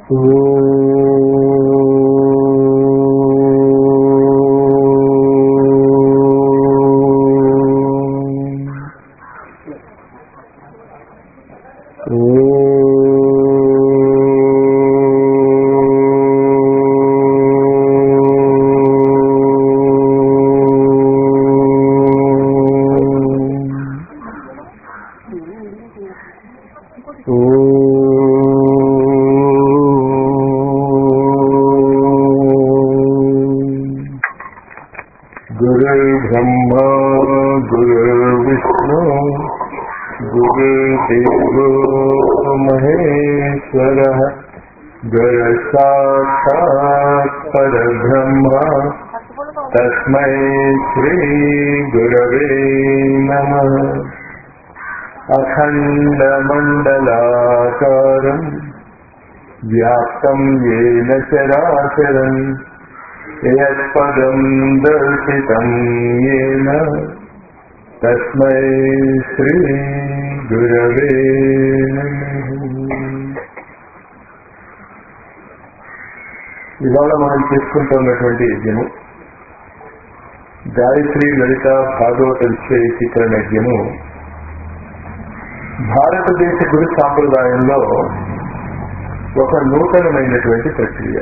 गुरुर्ब्रह्मा गुरुर्विष्णु गुरुदेवो महेश्वरः गुरसाक्षात् परब्रह्म तस्मै श्रीगुरवे नमः अखण्डमण्डलाकारम् व्याप्तम् येन चराचरम् यत्पदम् दर्शितम् येन तस्मै श्रीगुरवे ఇవాళ మనం చేసుకుంటున్నటువంటి యజ్ఞము గాయత్రి లలిత భాగవత విశ్వీకరణ యజ్ఞము భారతదేశ గురు సాంప్రదాయంలో ఒక నూతనమైనటువంటి ప్రక్రియ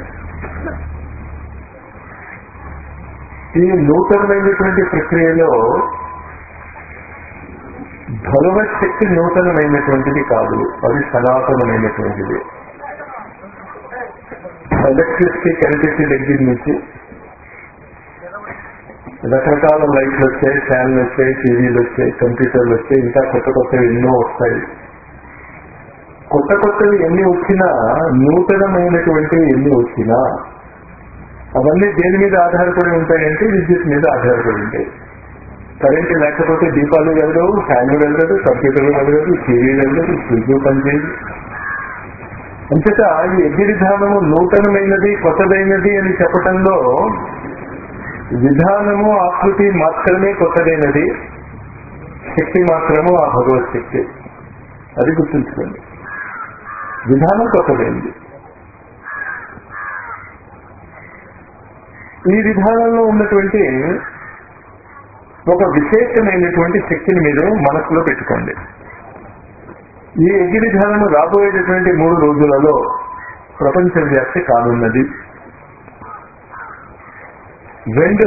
ఈ నూతనమైనటువంటి ప్రక్రియలో భగవత్ శక్తి నూతనమైనటువంటిది కాదు అది సనాతనమైనటువంటిది ఎలక్ట్రిసిటీ కరెంటిసిటీ దగ్గర నుంచి రకరకాల లైట్లు వచ్చాయి ఫ్యాన్లు వచ్చాయి టీవీలు వచ్చాయి కంప్యూటర్లు వచ్చాయి ఇంకా కొత్త కొత్తవి ఎన్నో వస్తాయి కొత్త కొత్తవి ఎన్ని వచ్చినా నూతనమైనటువంటి ఎన్ని వచ్చినా అవన్నీ దేని మీద ఆధారపడి ఉంటాయంటే విద్యుత్ మీద ఆధారపడి ఉంటాయి కరెంట్ లేకపోతే దీపాలు వెలగవు ఫ్యాన్లు వెలగదు కంప్యూటర్లు వెలగదు టీవీ వెలగదు ఫ్రిడ్జ్ పనిచేయదు అంతటా ఈ యజ్ఞ విధానము నూతనమైనది కొత్తదైనది అని చెప్పటంలో విధానము ఆకృతి మాత్రమే కొత్తదైనది శక్తి మాత్రము ఆ భగవత్ శక్తి అది గుర్తుంచుకోండి విధానం కొత్తదైంది ఈ విధానంలో ఉన్నటువంటి ఒక విశేషమైనటువంటి శక్తిని మీరు మనసులో పెట్టుకోండి ఈ యజ్ఞ విధానము రాబోయేటటువంటి మూడు రోజులలో ప్రపంచవ్యాప్తి కానున్నది రెండు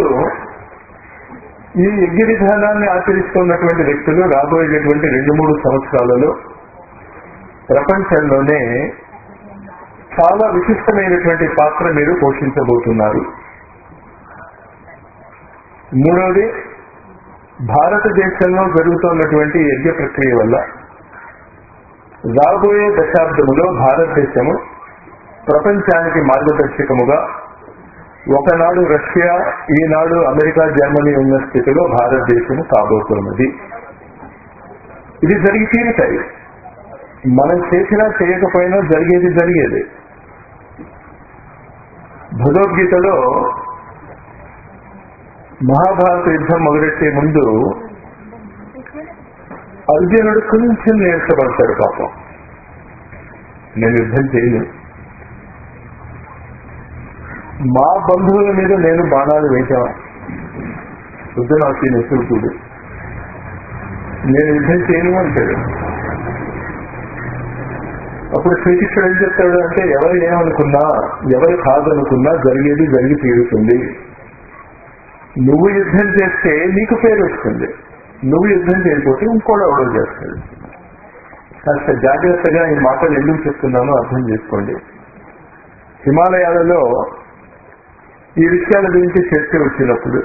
ఈ యజ్ఞ విధానాన్ని ఆచరిస్తున్నటువంటి వ్యక్తులు రాబోయేటటువంటి రెండు మూడు సంవత్సరాలలో ప్రపంచంలోనే చాలా విశిష్టమైనటువంటి పాత్ర మీరు పోషించబోతున్నారు మూడవది భారతదేశంలో జరుగుతున్నటువంటి యజ్ఞ ప్రక్రియ వల్ల రాబోయే దశాబ్దములో భారతదేశము ప్రపంచానికి మార్గదర్శకముగా ఒకనాడు రష్యా ఈనాడు అమెరికా జర్మనీ ఉన్న స్థితిలో భారతదేశము కాబోతున్నది ఇది జరిగి తీరుతాయి మనం చేసినా చేయకపోయినా జరిగేది జరిగేది భగవద్గీతలో మహాభారత యుద్ధం మొదలెట్టే ముందు అర్జునుడు కొంచెం నీరసపడతాడు పాపం నేను యుద్ధం చేయను మా బంధువుల మీద నేను బాణాలు వేశాను యుద్ధం నాకు నెసురుతుడు నేను యుద్ధం చేయను అంటాడు అప్పుడు శ్రీకృష్ణుడు ఏం చెప్తాడు అంటే ఎవరు ఏమనుకున్నా ఎవరు కాదనుకున్నా జరిగేది జరిగి తీరుతుంది నువ్వు యుద్ధం చేస్తే నీకు పేరు వస్తుంది నువ్వు యుద్ధం చేయకపోతే ఇంకోటి ఎవడో చేస్తాడు కాస్త జాగ్రత్తగా ఈ మాటలు ఎందుకు చెప్తున్నానో అర్థం చేసుకోండి హిమాలయాలలో ఈ విషయాల గురించి చర్చ వచ్చినప్పుడు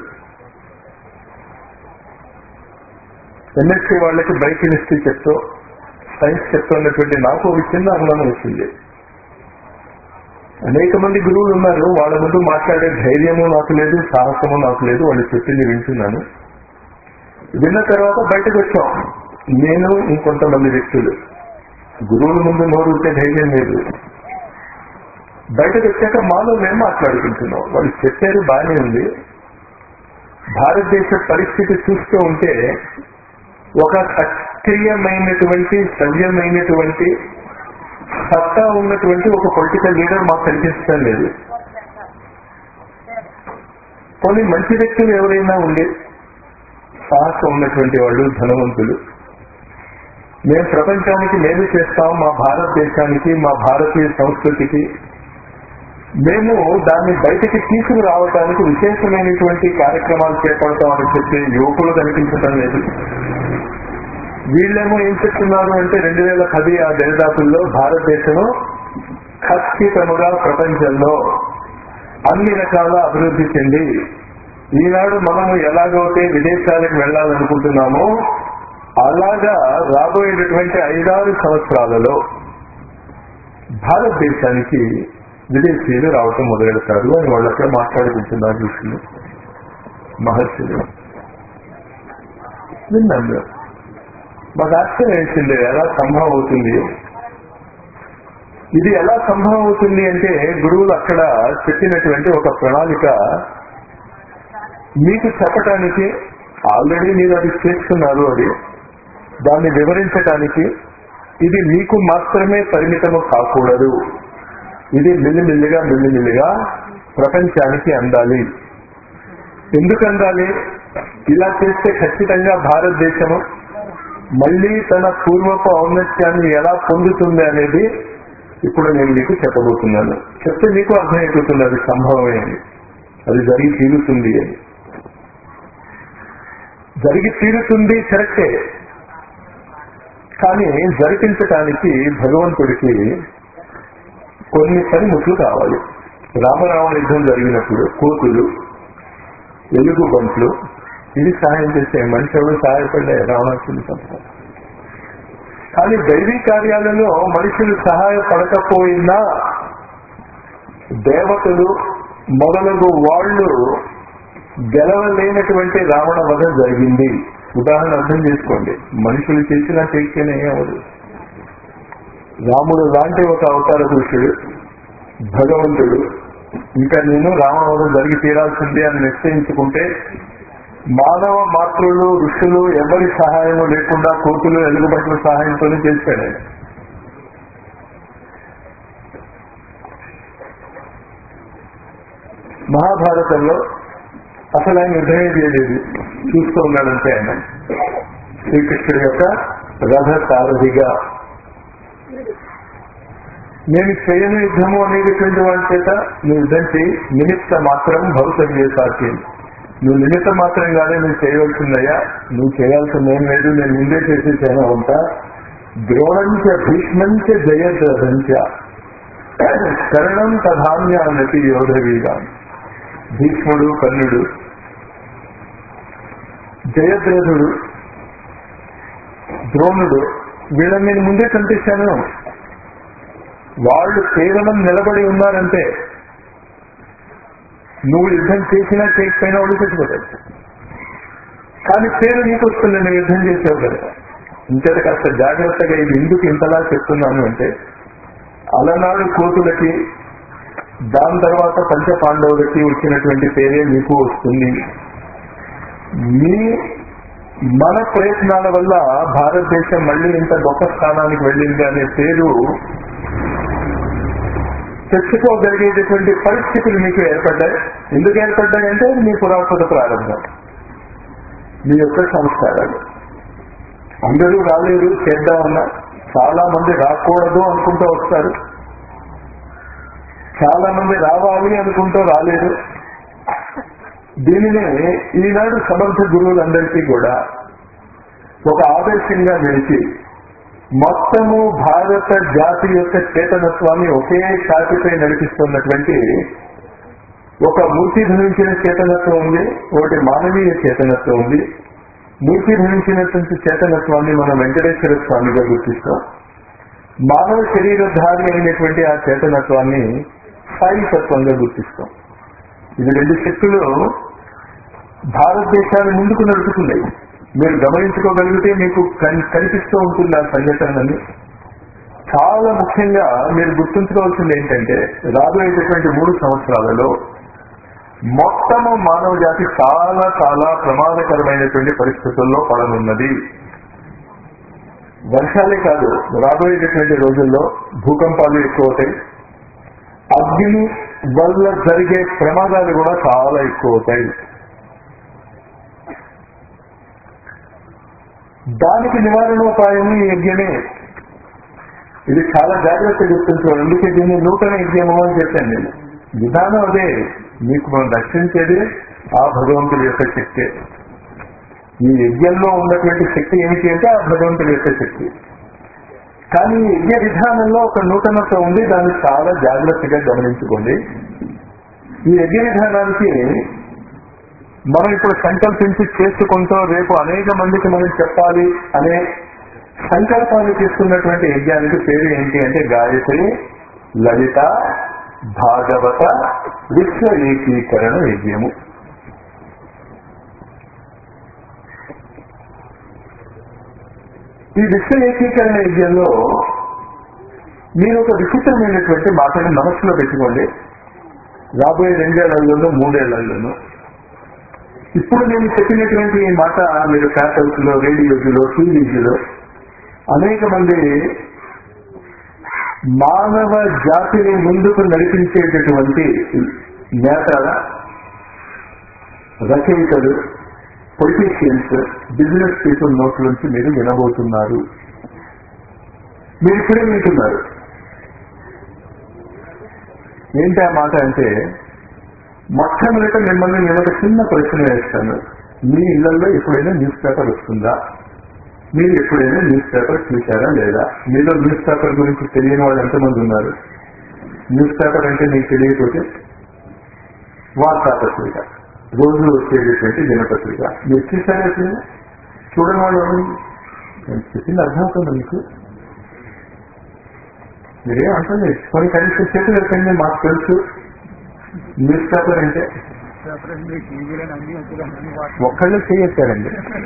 ఎంఎస్సీ వాళ్ళకి బయోకెమిస్ట్రీ చెప్తూ సైన్స్ చెప్తున్నటువంటి నాకు ఒక చిన్న అనుమానం వచ్చింది అనేక మంది గురువులు ఉన్నారు వాళ్ళ ముందు మాట్లాడే ధైర్యము నాకు లేదు సాహసము నాకు లేదు వాళ్ళు చెప్పింది వింటున్నాను విన్న తర్వాత బయటకు వచ్చాం నేను ఇంకొంతమంది వ్యక్తులు గురువుల ముందు నోరుంటే ధైర్యం లేదు బయటకు వచ్చాక మాలో మేము మాట్లాడుకుంటున్నాం వాళ్ళు చెప్పారు బాగానే ఉంది భారతదేశ పరిస్థితి చూస్తూ ఉంటే ఒక సక్రియమైనటువంటి సవ్యమైనటువంటి సత్తా ఉన్నటువంటి ఒక పొలిటికల్ లీడర్ మాకు కనిపించడం లేదు కొన్ని మంచి వ్యక్తులు ఎవరైనా ఉండే సాహసం ఉన్నటువంటి వాళ్ళు ధనవంతులు మేము ప్రపంచానికి మేలు చేస్తాం మా భారతదేశానికి మా భారతీయ సంస్కృతికి మేము దాన్ని బయటికి తీసుకురావడానికి విశేషమైనటువంటి కార్యక్రమాలు చేపడతామని చెప్పే యువకులు కనిపించడం లేదు వీళ్ళేమో ఏం చెప్తున్నారు అంటే రెండు వేల పది ఆ దరిదాపుల్లో భారతదేశం ఖచ్చితముగా ప్రపంచంలో అన్ని రకాల అభివృద్ధి చెంది ఈనాడు మనము ఎలాగైతే విదేశాలకు వెళ్ళాలనుకుంటున్నామో అలాగా రాబోయేటటువంటి ఐదారు సంవత్సరాలలో భారతదేశానికి విదేశీయులు రావటం మొదలెడతారు అని వాళ్ళు అక్కడ మాట్లాడుకుంటున్నారు ఋషులు మహర్షులు విన్నాను మాకు ఆశ్చర్యం వేసింది ఎలా సంభవం అవుతుంది ఇది ఎలా సంభవం అవుతుంది అంటే గురువులు అక్కడ చెప్పినటువంటి ఒక ప్రణాళిక మీకు చెప్పటానికి ఆల్రెడీ మీరు అది చేస్తున్నారు అది దాన్ని వివరించటానికి ఇది మీకు మాత్రమే పరిమితము కాకూడదు ఇది మిల్లిమిల్లిగా మిల్లిమిల్లిగా ప్రపంచానికి అందాలి ఎందుకు అందాలి ఇలా చేస్తే ఖచ్చితంగా భారతదేశము మళ్ళీ తన పూర్వపు ఔన్నత్యాన్ని ఎలా పొందుతుంది అనేది ఇప్పుడు నేను మీకు చెప్పబోతున్నాను చెప్తే మీకు అర్థమైపోతుంది అది సంభవమే అని అది జరిగి తీరుతుంది అని జరిగి తీరుతుంది కరెక్టే కానీ జరిపించటానికి భగవంతుడికి కొన్ని పనిముట్లు కావాలి రామరావణ యుద్ధం జరిగినప్పుడు కోతులు ఎలుగు బంట్లు ఇది సహాయం చేసే మనిషి ఎవరు సహాయపడ్డాయి రావణాసుని చంపారు కానీ దైవీ కార్యాలలో మనుషులు సహాయపడకపోయినా దేవతలు మొదలగు వాళ్ళు గెలవలేనటువంటి రావణ వధ జరిగింది ఉదాహరణ అర్థం చేసుకోండి మనుషులు చేసినా చేయకపోయినా ఏమవదు రాముడు లాంటి ఒక అవతార పురుషుడు భగవంతుడు ఇంకా నేను రామవధం జరిగి తీరాల్సిందే అని నిశ్చయించుకుంటే మానవ మాతృలు ఋషులు ఎవరి సహాయము లేకుండా కోతులు ఎలుగుబట్ల సహాయంతోనే చేశాడు ఆయన. మహాభారతంలో అసలు ఆయన యుద్ధమే చేయలేదు చూస్తూ ఉన్నాడంటే ఆయన శ్రీకృష్ణుడి యొక్క రథ సారథిగా నేను చేయని యుద్ధము అనేటటువంటి వాడి చేత నువ్వు యుద్ధం చేయి నిమిత్త మాత్రం భవిష్యత్ సాధ్యం నువ్వు నిమిత్త మాత్రంగానే నువ్వు చేయవలసిందయ్యా నువ్వు చేయాల్సింది ఏం లేదు నేను ముందే చేసేసాను అంతా ద్రోణంచ భీష్మంచ జయద్రథంచ కరణం తధాన్యానతి యోధవీగా భీష్ముడు కర్ణుడు జయద్రథుడు ద్రోణుడు వీళ్ళని నేను ముందే కనిపించాను వాళ్ళు కేవలం నిలబడి ఉన్నారంటే నువ్వు యుద్ధం చేసినా చేయకపోయినా వాళ్ళు చచ్చిపోతారు కానీ పేరు నీకు వస్తుంది నువ్వు యుద్ధం చేసావు కదా ఇంతట కాస్త జాగ్రత్తగా ఇది ఎందుకు ఇంతలా చెప్తున్నాను అంటే అలనాడు కోతులకి దాని తర్వాత పంచ పాండవులకి వచ్చినటువంటి పేరే మీకు వస్తుంది మీ మన ప్రయత్నాల వల్ల భారతదేశం మళ్ళీ ఇంత గొప్ప స్థానానికి వెళ్ళింది అనే పేరు తెచ్చుకోగలిగేటటువంటి పరిస్థితులు మీకు ఏర్పడ్డాయి ఎందుకు ఏర్పడ్డాయంటే అది మీ పురాతన ప్రారంభం మీ యొక్క సంస్కారాలు అందరూ రాలేరు చేద్దామన్నా చాలా మంది రాకూడదు అనుకుంటూ వస్తారు చాలా మంది రావాలి అనుకుంటూ రాలేరు దీనినే ఈనాడు సమర్థ గురువులందరికీ కూడా ఒక ఆదర్శంగా నిలిచి మొత్తము భారత జాతి యొక్క చేతనత్వాన్ని ఒకే షాతిపై నడిపిస్తున్నటువంటి ఒక మూర్తి ధరించిన చేతనత్వం ఉంది ఒకటి మానవీయ చేతనత్వం ఉంది మూర్తి ధరించినటువంటి చేతనత్వాన్ని మనం వెంకటేశ్వర స్వామిగా గుర్తిస్తాం మానవ శరీరధారి అయినటువంటి ఆ చేతనత్వాన్ని సాయి తత్వంగా గుర్తిస్తాం ఇది రెండు శక్తులు భారతదేశాన్ని ముందుకు నడుపుతున్నాయి మీరు గమనించుకోగలిగితే మీకు కన్- కనిపిస్తూ ఉంటుంది ఆ సంఘటనని చాలా ముఖ్యంగా మీరు గుర్తుంచుకోవాల్సింది ఏంటంటే రాబోయేటటువంటి మూడు సంవత్సరాలలో మొత్తము మానవ జాతి చాలా చాలా ప్రమాదకరమైనటువంటి పరిస్థితుల్లో పడనున్నది వర్షాలే కాదు రాబోయేటటువంటి రోజుల్లో భూకంపాలు ఎక్కువ అవుతాయి అగ్ని వల్ల జరిగే ప్రమాదాలు కూడా చాలా ఎక్కువ అవుతాయి దానికి నివారణోపాయము ఈ యజ్ఞమే ఇది చాలా జాగ్రత్త గుర్తుంచుకోవాలి అందుకే దీన్ని నూతన యజ్ఞము అని చెప్పాను నేను విధానం అదే మీకు మనం రక్షించేది ఆ భగవంతుడి యొక్క శక్తి ఈ యజ్ఞంలో ఉన్నటువంటి శక్తి ఏమిటి అంటే ఆ భగవంతుడి యొక్క శక్తి కానీ ఈ యజ్ఞ విధానంలో ఒక నూతనత ఉంది దాన్ని చాలా జాగ్రత్తగా గమనించుకోండి ఈ యజ్ఞ విధానానికి మనం ఇప్పుడు సంకల్పించి చేసుకుంటూ రేపు అనేక మందికి మనం చెప్పాలి అనే సంకల్పాన్ని తీసుకున్నటువంటి యజ్ఞానికి పేరు ఏంటి అంటే గాయత్రి లలిత భాగవత విశ్వ ఏకీకరణ యజ్ఞము ఈ విశ్వ ఏకీకరణ యజ్ఞంలో మీరు ఒక విచిత్రమైనటువంటి మాటని మనస్సులో పెట్టుకోండి రాబోయే రెండేళ్లలోనూ మూడేళ్లలోనూ ఇప్పుడు నేను చెప్పినటువంటి ఈ మాట మీరు పేపర్స్ లో రేడియోలో టీవీలో అనేక మంది మానవ జాతిని ముందుకు నడిపించేటటువంటి నేతల రచయితలు పొలిటీషియన్స్ బిజినెస్ పీపుల్ నోట్ల నుంచి మీరు వినబోతున్నారు మీరు ఇప్పుడే వింటున్నారు ఏంటి ఆ మాట అంటే మొట్టమొదట మిమ్మల్ని నేను ఒక చిన్న ప్రశ్న వేస్తాను మీ ఇళ్లలో ఎప్పుడైనా న్యూస్ పేపర్ వస్తుందా మీరు ఎప్పుడైనా న్యూస్ పేపర్ చూసారా లేదా మీలో న్యూస్ పేపర్ గురించి తెలియని వాళ్ళు ఎంతమంది ఉన్నారు న్యూస్ పేపర్ అంటే మీకు తెలియకపోతే వార్తాపత్రిక రోజు వచ్చేటటువంటి దినపత్రిక మీరు చూసారా ఎప్పుడైనా చూడని వాళ్ళు ఎవరు? నేను చెప్పింది అర్థమవుతుంది మీకు మీరేం అంటుంది కొన్ని కనీసం చేతులు ఎత్తండి మాకు తెలుసు న్యూస్ పేపర్ అంటే ఒక్కళ్ళు చేయొచ్చారండి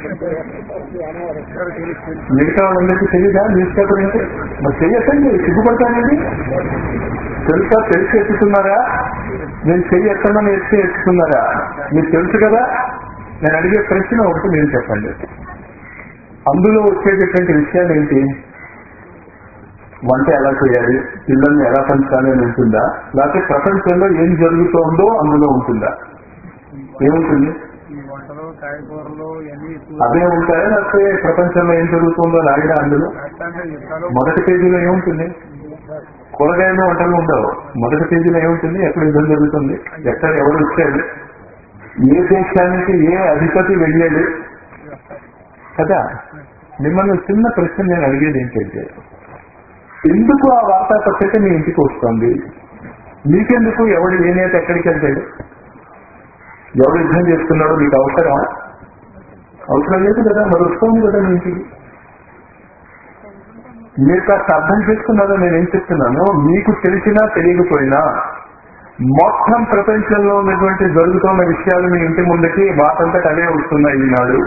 మిగతా వాళ్ళందరికీ తెలియదా న్యూస్ పేపర్ అంటే మరి చెయ్యొచ్చండి సిగ్గుపడతానండి తెలుసా తెలిసి ఎత్తుతున్నారా నేను చెయ్యి ఎత్తమని ఎత్తి ఎత్తుతున్నారా మీకు తెలుసు కదా నేను అడిగే ప్రశ్న ఒకటి మీరు చెప్పండి అందులో వచ్చేటటువంటి విషయాలు ఏంటి వంట ఎలా చేయాలి పిల్లల్ని ఎలా పెంచాలి అని ఉంటుందా లేకపోతే ప్రపంచంలో ఏం జరుగుతోందో అందులో ఉంటుందా ఏముంటుంది ఈ వంటలు కాయగూరలు ఇవన్నీ అదే ఉంటాయా లేకపోతే ప్రపంచంలో ఏం జరుగుతుందో రాయడా అందులో రాష్ట్రాంగా యుద్ధాలు మొదటి పేజీలో ఏముంటుంది కూరగాయలు వంటలు ఉండవు మొదటి పేజీలో ఏముంటుంది ఎక్కడ యుద్ధం జరుగుతుంది ఎక్కడ ఎవరు వచ్చాడు ఏ దేశానికి ఏ అధిపతి వెళ్ళాడు కదా మిమ్మల్ని ఒక చిన్న ప్రశ్న నేను అడిగేది ఏంటంటే ఎందుకు ఆ వార్తాపత్రిక మీ ఇంటికి వస్తుంది మీకెందుకు ఎవడు ఏ నేత ఎక్కడికి వెళ్తాడు ఎవడు యుద్ధం చేస్తున్నాడో మీకు అవసరమా అవసరం లేదు కదా మరి వస్తుంది కదా మీ ఇంటికి మీరు కాస్త అర్థం చేసుకున్నారో నేను ఏం చెప్తున్నాను మీకు తెలిసినా తెలియకపోయినా మొత్తం ప్రపంచంలో ఉన్నటువంటి జరుగుతున్న విషయాలు మీ ఇంటి ముందుకి వాటంతట అవే వస్తున్నాయి ఈనాడు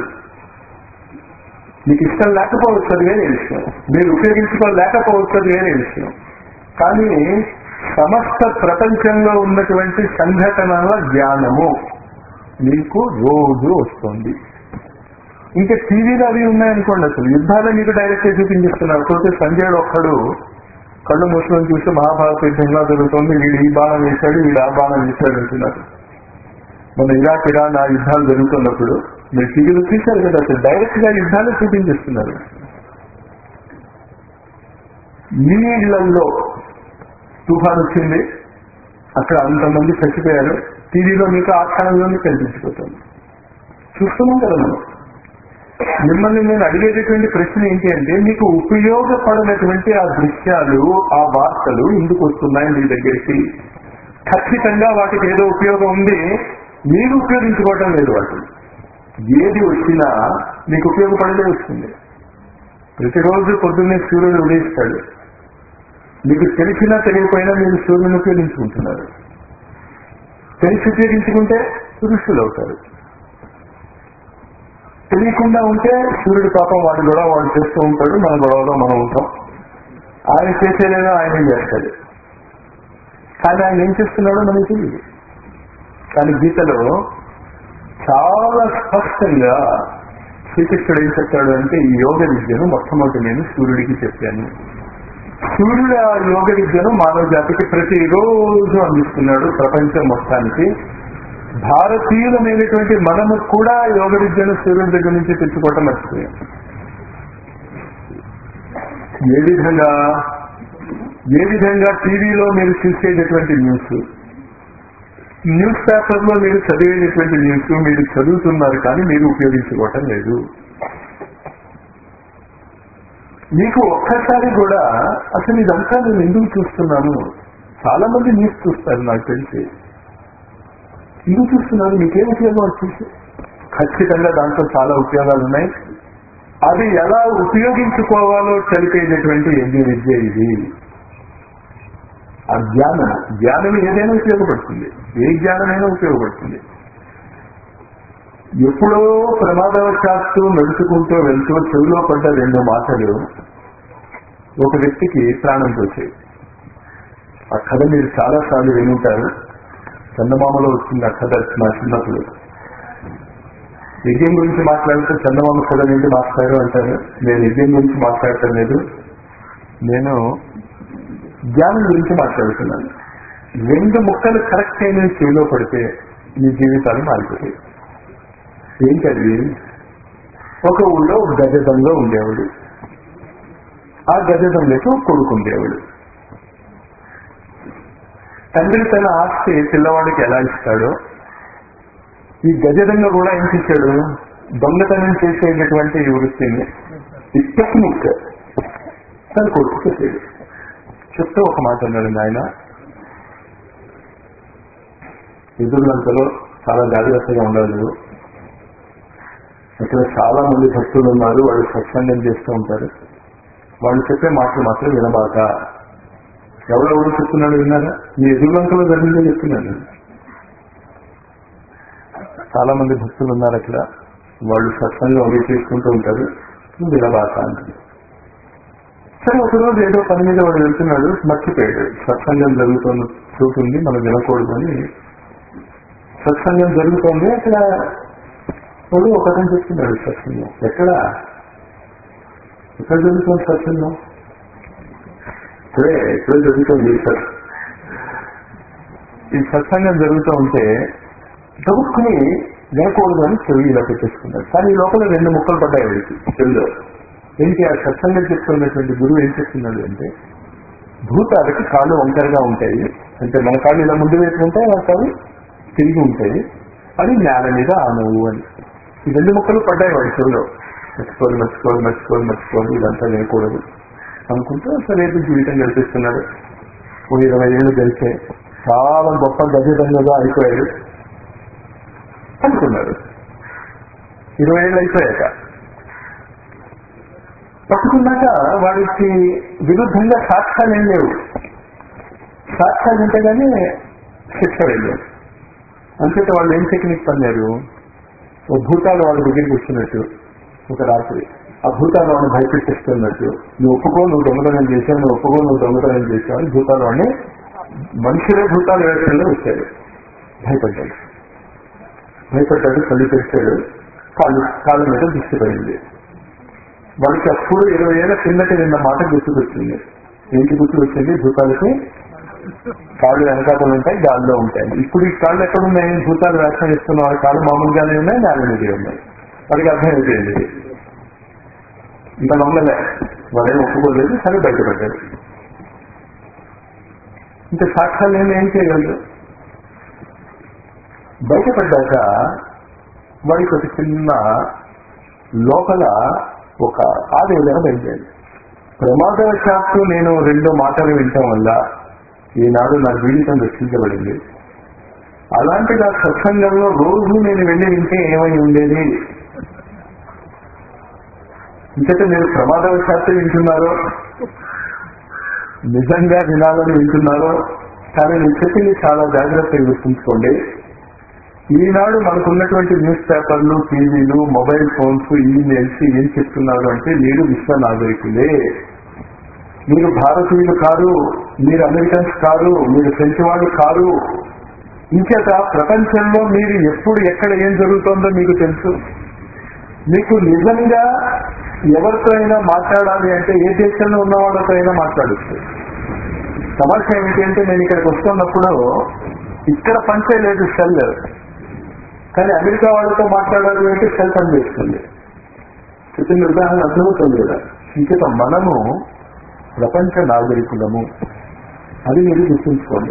మీకు ఇష్టం లేకపోవచ్చు అది వేరే విషయం మీరు ఉపయోగించుకోలేకపోవచ్చు అది వేరే విషయం కానీ సమస్త ప్రపంచంలో ఉన్నటువంటి సంఘటనల జ్ఞానము మీకు రోజు వస్తుంది ఇంకా టీవీలో అవి ఉన్నాయనుకోండి అసలు యుద్ధాలు మీకు డైరెక్ట్ గా చూపించేస్తున్నారు పోతే సంజయుడు ఒక్కడు కళ్ళు మూసుకొని చూసి మహాభారత యుద్ధంగా జరుగుతుంది వీడు ఈ బాణం వేశాడు వీడు ఆ బాణం వేశాడు అంటున్నారు మన ఇరాక్ ఇరాన్ ఆ యుద్ధాలు జరుగుతున్నప్పుడు మీరు టీవీలో చూశారు కదా అసలు డైరెక్ట్ గా యుద్ధాలు చూపించేస్తున్నారు మీ ఇళ్లలో తుఫాన్ వచ్చింది అక్కడ అంతమంది చచ్చిపోయారు టీవీలో మీకు ఆ క్షణంలోనే కనిపించిపోతుంది చూస్తున్నాం కదా మనం మిమ్మల్ని నేను అడిగేటటువంటి ప్రశ్న ఏంటి అంటే మీకు ఉపయోగపడినటువంటి ఆ దృశ్యాలు ఆ వార్తలు ఎందుకు వస్తున్నాయి మీ దగ్గరికి ఖచ్చితంగా వాటికి ఏదో ఉపయోగం ఉంది మీరు ఉపయోగించుకోవటం లేదు వాటిని ఏది వచ్చినా మీకు ఉపయోగపడలే వస్తుంది ప్రతిరోజు పొద్దున్నే సూర్యుడు ఉదయిస్తాడు మీకు తెలిసినా తెలియకపోయినా మీరు సూర్యుని ఉపయోగించుకుంటున్నారు తెలిసి ఉపయోగించుకుంటే ఋషులు అవుతారు తెలియకుండా ఉంటే సూర్యుడు పాపం వాడి గొడవ వాడు చేస్తూ ఉంటాడు మన గొడవలో మనం ఉంటాం ఆయన చేసేదేదో ఆయన చేస్తాడు కానీ ఆయన ఏం చేస్తున్నాడో మనకి తెలియదు కానీ గీతలో చాలా స్పష్టంగా శ్రీకృష్ణుడు ఏం చెప్తాడు అంటే ఈ యోగ విద్యను మొట్టమొదటి నేను సూర్యుడికి చెప్పాను సూర్యుడు ఆ యోగ విద్యను మానవ జాతికి ప్రతిరోజు అందిస్తున్నాడు ప్రపంచం మొత్తానికి భారతీయులమైనటువంటి మనము కూడా యోగ విద్యను సూర్యుడి దగ్గర నుంచి తెచ్చుకోవటం మర్చిపోయాం ఏ విధంగా ఏ విధంగా టీవీలో మీరు చూసేటటువంటి న్యూస్ న్యూస్ పేపర్ లో మీరు చదివేటటువంటి న్యూస్ మీరు చదువుతున్నారు కానీ మీరు ఉపయోగించుకోవటం లేదు మీకు ఒక్కసారి కూడా అసలు ఇదంతా నేను ఎందుకు చూస్తున్నాను చాలా మంది న్యూస్ చూస్తారు నాకు తెలిసి ఎందుకు చూస్తున్నారు మీకేం ఉపయోగం అది చూసి ఖచ్చితంగా దాంట్లో చాలా ఉపయోగాలు ఉన్నాయి అది ఎలా ఉపయోగించుకోవాలో తెలిపేటటువంటి ఎన్ని విద్య ఇది ఆ జ్ఞానం జ్ఞానం ఏదైనా ఉపయోగపడుతుంది ఏ జ్ఞానమైనా ఉపయోగపడుతుంది ఎప్పుడో ప్రమాదవశాత్తు నడుచుకుంటూ వెళ్తూ చెవిలో పడ్డ రెండు మాటలు ఒక వ్యక్తికి ప్రాణం పోసాయి ఆ కథ మీరు చాలా సార్లు వినుంటారు చందమామలో వచ్చింది ఆ కథ నా చిన్నప్పుడు యజ్ఞం గురించి మాట్లాడితే చందమామ కథ ఏంటి మాట్లాడారు అంటారు నేను యజ్ఞం గురించి మాట్లాడటం లేదు నేను జ్ఞానం గురించి మాట్లాడుతున్నాను రెండు ముక్కలు కరెక్ట్ అయిన చెవిలో పడితే మీ జీవితాలు మారిపోతాయి ఏంటది ఒక ఊళ్ళో ఒక గజదంలో ఉండేవాడు ఆ గజదంలోకి ఒక కొడుకు ఉండేవాడు తండ్రి తన ఆస్తి పిల్లవాడికి ఎలా ఇస్తాడో ఈ గజదంగ కూడా ఏం చేశాడు దొంగతనం చేసేటటువంటి ఈ వృత్తిని ఈ టెక్నిక్ తన కొడుకు చేసాడు చెప్తూ ఒక మాట అన్నాడు ఆయన ఎదురులంతలో చాలా జాగ్రత్తగా ఉండాలి నువ్వు ఇక్కడ చాలా మంది భక్తులు ఉన్నారు వాళ్ళు సత్సంగం చేస్తూ ఉంటారు వాళ్ళు చెప్పే మాటలు మాత్రం వినబాక ఎవరెవరు చెప్తున్నాడు విన్నారా మీ ఎదురులంకలో జరిగిందే చెప్తున్నాను చాలా మంది భక్తులు ఉన్నారు అక్కడ వాళ్ళు సత్సంగం అవి చేసుకుంటూ ఉంటారు నువ్వు వినబాక అంటుంది సరే ఒకరోజు ఏదో పని మీద వాడు వెళ్తున్నాడు మర్చిపోయాడు సత్సంగం జరుగుతున్న చూస్తుంది మనం వినకూడదు అని సత్సంగం జరుగుతోంది అక్కడ వాడు ఒక అతను చెప్తున్నాడు సత్సంగం ఎక్కడ ఎక్కడ జరుగుతుంది సత్సంగం ఇక్కడే ఇక్కడే జరుగుతుంది సార్ ఈ సత్సంగం జరుగుతూ ఉంటే చదువుకుని వినకూడదు అని చెవి ఇలా పెట్టేసుకున్నాడు కానీ ఈ లోపల రెండు ముక్కలు పడ్డాయి వాడికి చెవిలో ఏంటి ఆ సత్సంగం చెప్తున్నటువంటి గురువు ఏం చెప్తున్నాడు అంటే భూతాలకి కాళ్ళు వంకరగా ఉంటాయి అంటే మన కాళ్ళు ఇలా ముందు వైపు ఉంటాయి ఆ కాళ్ళు తిరిగి ఉంటాయి అది నేల మీద ఆనవు అని ఈ రెండు ముక్కలు పడ్డాయి వాడి చెవిలో మర్చిపోదు మర్చిపోదు మర్చిపోదు మర్చిపోదు ఇదంతా వినకూడదు అనుకుంటూ సరే జీవితం గడిపిస్తున్నాడు ఓ ఇరవై ఏళ్ళు గడిచే చాలా గొప్ప గజదంగా అయిపోయాడు అనుకున్నాడు ఇరవై ఏళ్ళు అయిపోయాక పట్టుకున్నాక వాడికి విరుద్ధంగా సాక్ష్యాలు ఏం లేవు సాక్ష్యాలు ఉంటే గానీ శిక్ష వెళ్ళారు అంచేత వాళ్ళు ఏం టెక్నిక్ పన్నారు ఓ భూతాలు వాళ్ళ దగ్గరికి వచ్చినట్టు ఒక రాత్రి ఆ భూతాలు వాడిని భయపెట్టిస్తున్నట్టు నువ్వు ఒప్పుకో నువ్వు దొంగతనం చేశావు నువ్వు ఒప్పుకో నువ్వు దొంగతనం చేశావు అని భూతాలు వాడిని మనుషులే భూతాలు వేషంలో వచ్చాడు భయపడ్డాడు భయపడ్డాడు కళ్ళు తెరిచాడు కాళ్ళు కాళ్ళ మీద దృష్టి పడింది వాడికి అప్పుడు ఇరవై ఏళ్ళ కిందకి నిన్న మాట గుర్తుకొచ్చింది ఏంటి గుర్తుకొచ్చింది భూతాలకి కాళ్ళు వెనకాతలు ఉంటాయి గాల్లో ఉంటాయి ఇప్పుడు ఈ కాళ్ళు ఎక్కడ ఉన్నాయి భూతాలు వేషం ఇస్తున్న వాడి కాళ్ళు మామూలుగానే ఉన్నాయి నేల మీద ఉన్నాయి వాడికి అర్థం అయిపోయింది ఇంకా నమ్మలే వాడేం ఒప్పుకోలేదు సరే బయటపడ్డాడు ఇంకా సాక్ష్యాలు ఏమి ఏం చేయగలరు బయటపడ్డాక వాడికి ఒక చిన్న లోపల ఒక ఆవేదన బయలుదేరి ప్రమాదవశాత్తు నేను రెండు మాటలు వినటం వల్ల ఈనాడు నా జీవితం రక్షించబడింది అలాంటిది ఆ సత్సంగంలో రోజు నేను వెళ్ళి వింటే ఏమై ఉండేది ఇంకైతే మీరు ప్రమాదవశాత్తు వింటున్నారో నిజంగా వినాలని వింటున్నారో కానీ నేను చెప్పింది చాలా జాగ్రత్తగా గుర్తుంచుకోండి ఈనాడు మనకున్నటువంటి న్యూస్ పేపర్లు టీవీలు మొబైల్ ఫోన్స్ ఈమెయిల్స్ ఏం చెప్తున్నారు అంటే మీరు విశ్వ నాగరికులే మీరు భారతీయులు కారు మీరు అమెరికన్స్ కారు మీరు ఫ్రెంచ్ వాళ్ళు కారు ఇంకేత ప్రపంచంలో మీరు ఎప్పుడు ఎక్కడ ఏం జరుగుతోందో మీకు తెలుసు మీకు నిజంగా ఎవరితో అయినా మాట్లాడాలి అంటే ఏ దేశంలో ఉన్న వాళ్ళతో అయినా మాట్లాడచ్చు సమస్య ఏమిటి అంటే నేను ఇక్కడికి వస్తున్నప్పుడు ఇక్కడ పంచే లేదు సెల్ కానీ అమెరికా వాళ్ళతో మాట్లాడాలి అంటే సెల్ పని చేస్తుంది చెప్పిన ఉదాహరణ అర్థమవుతుంది కదా ఇంకేత మనము ప్రపంచ నాగరికులము అది మీరు గుర్తుంచుకోండి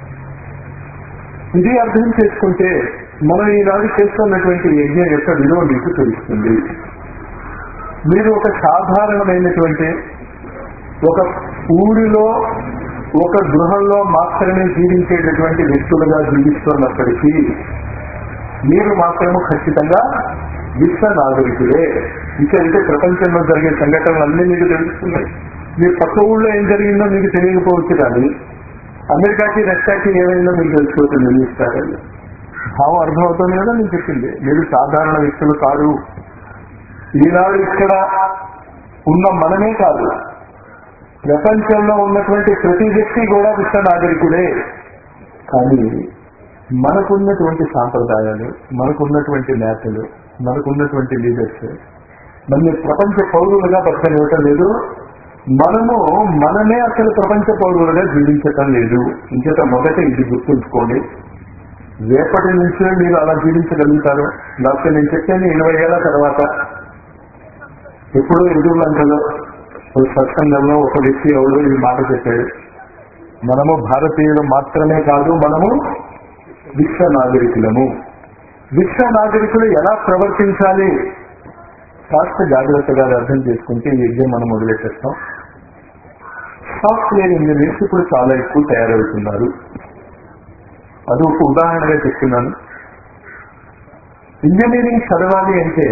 ఇది అర్థం చేసుకుంటే మనం ఈనాడు చేస్తున్నటువంటి యజ్ఞం యొక్క విలువ మీకు తెలుస్తుంది మీరు ఒక సాధారణమైనటువంటి ఒక ఊరిలో ఒక గృహంలో మాత్రమే జీవించేటటువంటి వ్యక్తులుగా జీవిస్తున్నప్పటికీ మీరు మాత్రము ఖచ్చితంగా విశ్వ నాగరికులే ఇంకంటే ప్రపంచంలో జరిగే సంఘటనలన్నీ మీకు తెలుస్తున్నాయి మీ పక్క ఊళ్ళో ఏం జరిగిందో మీకు తెలియకపోవచ్చు కానీ అమెరికాకి రష్యాకి ఏమైందో మీకు తెలిసిపోతుంది నిలుస్తారని భావం అర్థమవుతుంది కదా నేను చెప్పింది మీరు సాధారణ వ్యక్తులు కాదు ఈనాడు ఇక్కడ ఉన్న మనమే కాదు ప్రపంచంలో ఉన్నటువంటి ప్రతి వ్యక్తి కూడా విశ్వ నాగరికుడే కానీ మనకున్నటువంటి సాంప్రదాయాలు మనకున్నటువంటి నేతలు మనకున్నటువంటి లీడర్స్ మన ప్రపంచ పౌరులుగా బతకనివ్వటం లేదు మనము మనమే అసలు ప్రపంచ పౌరులుగా జీవించటం లేదు ఇంకేత మొదట ఇది గుర్తుంచుకోండి రేపటి నుంచే మీరు అలా జీవించగలుగుతారు లేకపోతే నేను చెప్పాను ఇరవై ఏళ్ల తర్వాత ఎప్పుడో ఎదురులంకలో ఒక సత్సంగంలో ఒక వ్యక్తి ఎవరు ఈ మాట చెప్పాడు మనము భారతీయులు మాత్రమే కాదు మనము విశ్వ నాగరికులము విశ్వ నాగరికులు ఎలా ప్రవర్తించాలి కాస్త జాగ్రత్తగా అర్థం చేసుకుంటే ఈ యజ్ఞం మనం మొదలెట్టేస్తాం సాఫ్ట్వేర్ ఇంజనీర్స్ ఇప్పుడు చాలా ఎక్కువ తయారవుతున్నారు అది ఒక ఉదాహరణగా చెప్తున్నాను ఇంజనీరింగ్ చదవాలి అంటే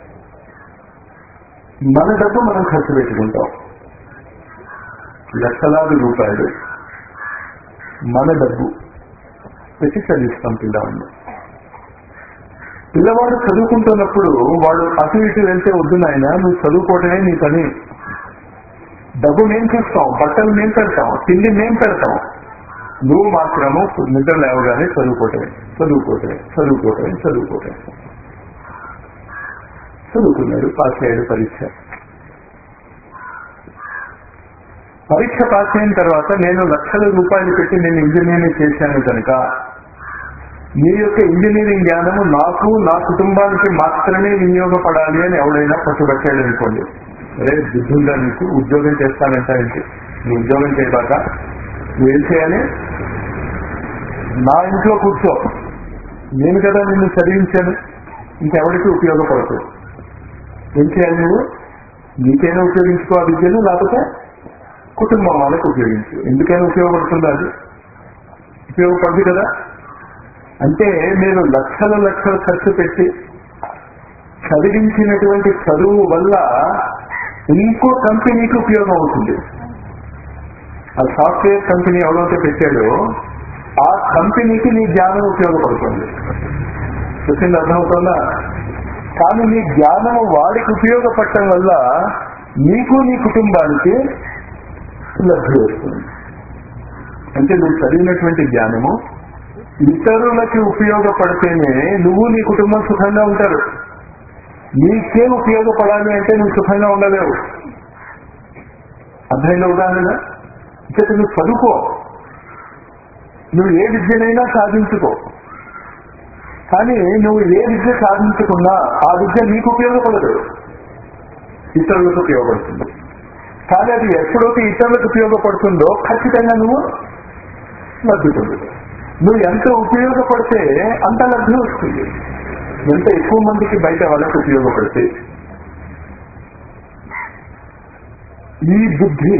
మన డబ్బు మనం ఖర్చు పెట్టుకుంటాం లక్షలాది రూపాయలు మన డబ్బు పెట్టి చదివిస్తాం పిల్లవాడిని పిల్లవాడు చదువుకుంటున్నప్పుడు వాడు అటు ఇటు వెళ్తే వద్దు నాయన నువ్వు చదువుకోవటమే నీ పని డబ్బు మేం చూస్తాం బట్టలు మేం పెడతాం తిండి మేం పెడతాం నువ్వు మాత్రము నిద్ర లేవగానే చదువుకోవటమే చదువుకోవటమే చదువుకోవటమే చదువుకోవటమే చదువుకున్నాడు పాస్ అయ్యాడు పరీక్ష పరీక్ష పాస్ అయిన తర్వాత నేను లక్షల రూపాయలు పెట్టి నేను ఇంజనీరింగ్ చేశాను కనుక మీ యొక్క ఇంజనీరింగ్ జ్ఞానము నాకు నా కుటుంబానికి మాత్రమే వినియోగపడాలి అని ఎవడైనా పట్టుబట్టాడు అనుకోండి అరే బుద్ధుందా నీకు ఉద్యోగం చేస్తానంటావేంటి నువ్వు ఉద్యోగం చేయబాక నువ్వేం చేయాలి నా ఇంట్లో కూర్చో నేను కదా నిన్ను చదివించాను ఇంకెవరికి ఉపయోగపడతావు ఏం చేయాలి నువ్వు నీకైనా ఉపయోగించుకో ఆ విద్యను లేకపోతే కుటుంబం వాళ్ళకి ఉపయోగించు ఎందుకైనా ఉపయోగపడుతుందా అది ఉపయోగపడదు కదా అంటే మీరు లక్షల లక్షలు ఖర్చు పెట్టి చదివించినటువంటి చదువు వల్ల ఇంకో కంపెనీకి ఉపయోగం అవుతుంది ఆ సాఫ్ట్వేర్ కంపెనీ ఎవరైతే పెట్టాడో ఆ కంపెనీకి నీ జ్ఞానం ఉపయోగపడుతుంది చెప్పింది అర్థమవుతుందా కానీ నీ జ్ఞానము వాడికి ఉపయోగపడటం వల్ల నీకు నీ కుటుంబానికి లబ్ధి వస్తుంది అంటే నువ్వు చదివినటువంటి జ్ఞానము ఇతరులకి ఉపయోగపడితేనే నువ్వు నీ కుటుంబం సుఖంగా ఉంటారు నీకే ఉపయోగపడాలి అంటే నువ్వు సుఖంగా ఉండలేవు అర్థమైన ఉదాహరణ ఇంకా నువ్వు చదువుకో నువ్వు ఏ విద్యనైనా సాధించుకో కానీ నువ్వు ఏ విద్య సాధించుకున్నా ఆ విద్య నీకు ఉపయోగపడదు ఇతరులకు ఉపయోగపడుతుంది కానీ అది ఎప్పుడైతే ఇతరులకు ఉపయోగపడుతుందో ఖచ్చితంగా నువ్వు లబ్ధి పొందుతావు నువ్వు ఎంత ఉపయోగపడితే అంత లబ్ధి వస్తుంది ఎంత ఎక్కువ మందికి బయట వాళ్ళకి ఉపయోగపడితే ఈ బుద్ధి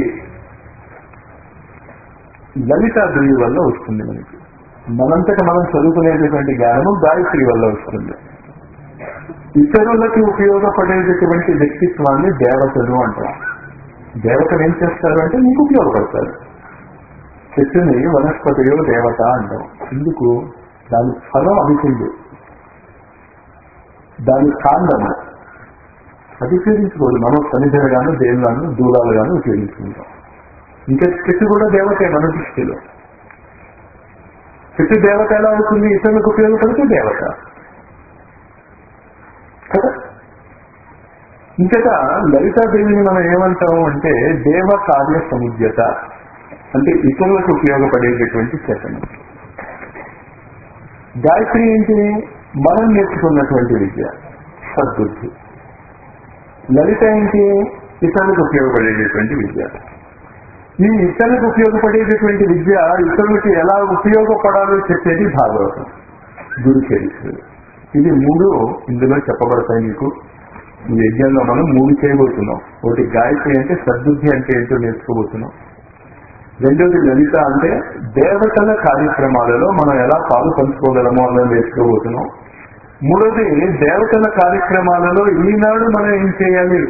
లలితాదేవి వల్ల వస్తుంది మనకి మనంతట మనం చదువుకునేటటువంటి జ్ఞానము గాయత్రి వల్ల వస్తుంది ఇతరులకి ఉపయోగపడేటటువంటి వ్యక్తిత్వాన్ని దేవతలు అంటారు దేవతలు ఏం చేస్తారు అంటే నీకు ఉపయోగపడతారు చెట్టుని వనస్పతియో దేవత అంటాం ఎందుకు దాని ఫలం అభిషేకుడు దాని కాండము అది ఉపయోగించుకోదు మనం సన్నిధిగాను దేవులను దూరాలుగాను ఉపయోగించుకుంటాం ఇంకా చెట్టు కూడా దేవతే మన దృష్టిలో చెట్టు దేవత ఎలా అవుతుంది ఇతరులకు ఉపయోగపడితే దేవత కదా ఇంకట లలితాదేవిని మనం ఏమంటాము అంటే దేవ కార్య సముద్యత అంటే ఇతరులకు ఉపయోగపడేటటువంటి చేతనం గాయత్రి ఏంటి మనం నేర్చుకున్నటువంటి విద్య సద్బుద్ధి లలిత ఏంటి ఇతరులకు ఉపయోగపడేటటువంటి విద్య ఈ ఇతరులకు ఉపయోగపడేటటువంటి విద్య ఇతరులకి ఎలా ఉపయోగపడాలో చెప్పేది భాగవతం గురు చరిత్రలు ఇది మూడు ఇందులో చెప్పబడతాయి మీకు ఈ యజ్ఞంలో మనం మూడు చేయబోతున్నాం ఒకటి గాయత్రి అంటే సద్బుద్ధి అంటే ఏంటో నేర్చుకోబోతున్నాం రెండోది లలిత అంటే దేవతల కార్యక్రమాలలో మనం ఎలా పాలు పంచుకోగలమో అన్నది నేర్చుకోబోతున్నాం మూడోది దేవతల కార్యక్రమాలలో ఈనాడు మనం ఏం చేయాలి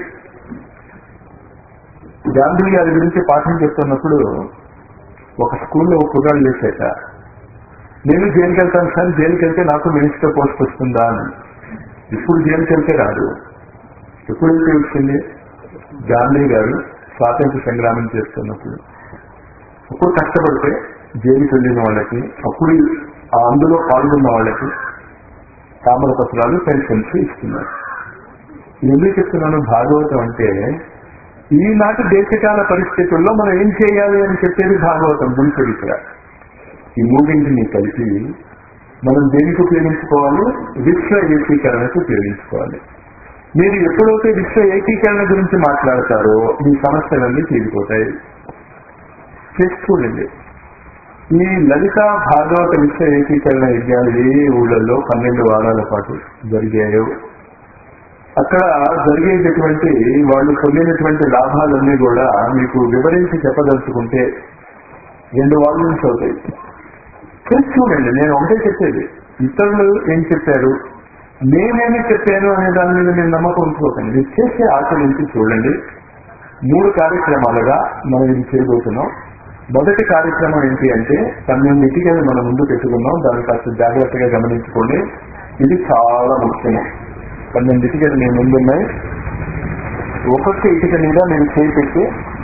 గాంధీ గారి గురించి పాఠం చెప్తున్నప్పుడు ఒక స్కూల్లో ఒక కుర్రాడు చేశాక నేను జైలుకి వెళ్తాను సార్ జైలుకి వెళ్తే నాకు మినిస్టర్ పోస్ట్ వస్తుందా అని ఇప్పుడు జైలుకి వెళ్తే రాదు ఎప్పుడు వెళ్తే వచ్చింది గాంధీ గారు స్వాతంత్ర సంగ్రామం చేస్తున్నప్పుడు అప్పుడు కష్టపడితే జైలుకి వెళ్ళిన వాళ్ళకి అప్పుడు ఆ అందులో పాల్గొన్న వాళ్ళకి తామర పత్రాలు పెన్షన్స్ ఇస్తున్నారు ఎందుకు చెప్తున్నాను భాగవతం అంటే ఈనాటి దేశకాల పరిస్థితుల్లో మనం ఏం చేయాలి అని చెప్పేది భాగవతం గురి చరిత్ర ఈ మూడింటిని కలిపి మనం దేనికి ఉపయోగించుకోవాలి విశ్వ ఏకీకరణకు ఉపయోగించుకోవాలి మీరు ఎప్పుడైతే విశ్వ ఏకీకరణ గురించి మాట్లాడతారో మీ సమస్యలన్నీ తీరిపోతాయి చేసుకోండి ఈ లలిత భాగవత విశ్వ ఏకీకరణ యజ్ఞాలు ఏ ఊళ్ళల్లో పన్నెండు వారాల పాటు జరిగాయో అక్కడ జరిగేటటువంటి వాళ్ళు పొందినటువంటి లాభాలన్నీ కూడా మీకు వివరించి చెప్పదలుచుకుంటే రెండు వాళ్ళ నుంచి అవుతాయి చేసి చూడండి నేను ఒకటే చెప్పేది ఇతరులు ఏం చెప్పారు నేనేమి చెప్పాను అనే దాని మీద మీరు నమ్మకం ఉంచుకోకండి మీరు చేసే ఆచరించి చూడండి మూడు కార్యక్రమాలుగా మనం ఇది చేయబోతున్నాం మొదటి కార్యక్రమం ఏంటి అంటే పన్నెండు ఇటుకలు మనం ముందు పెట్టుకున్నాం దాన్ని కాస్త జాగ్రత్తగా గమనించుకోండి ఇది చాలా ముఖ్యము పన్నెండు ఇటుకలు మీ ముందున్నాయి ఒక్కొక్క ఇటుక మీద నేను చేయి పెట్టి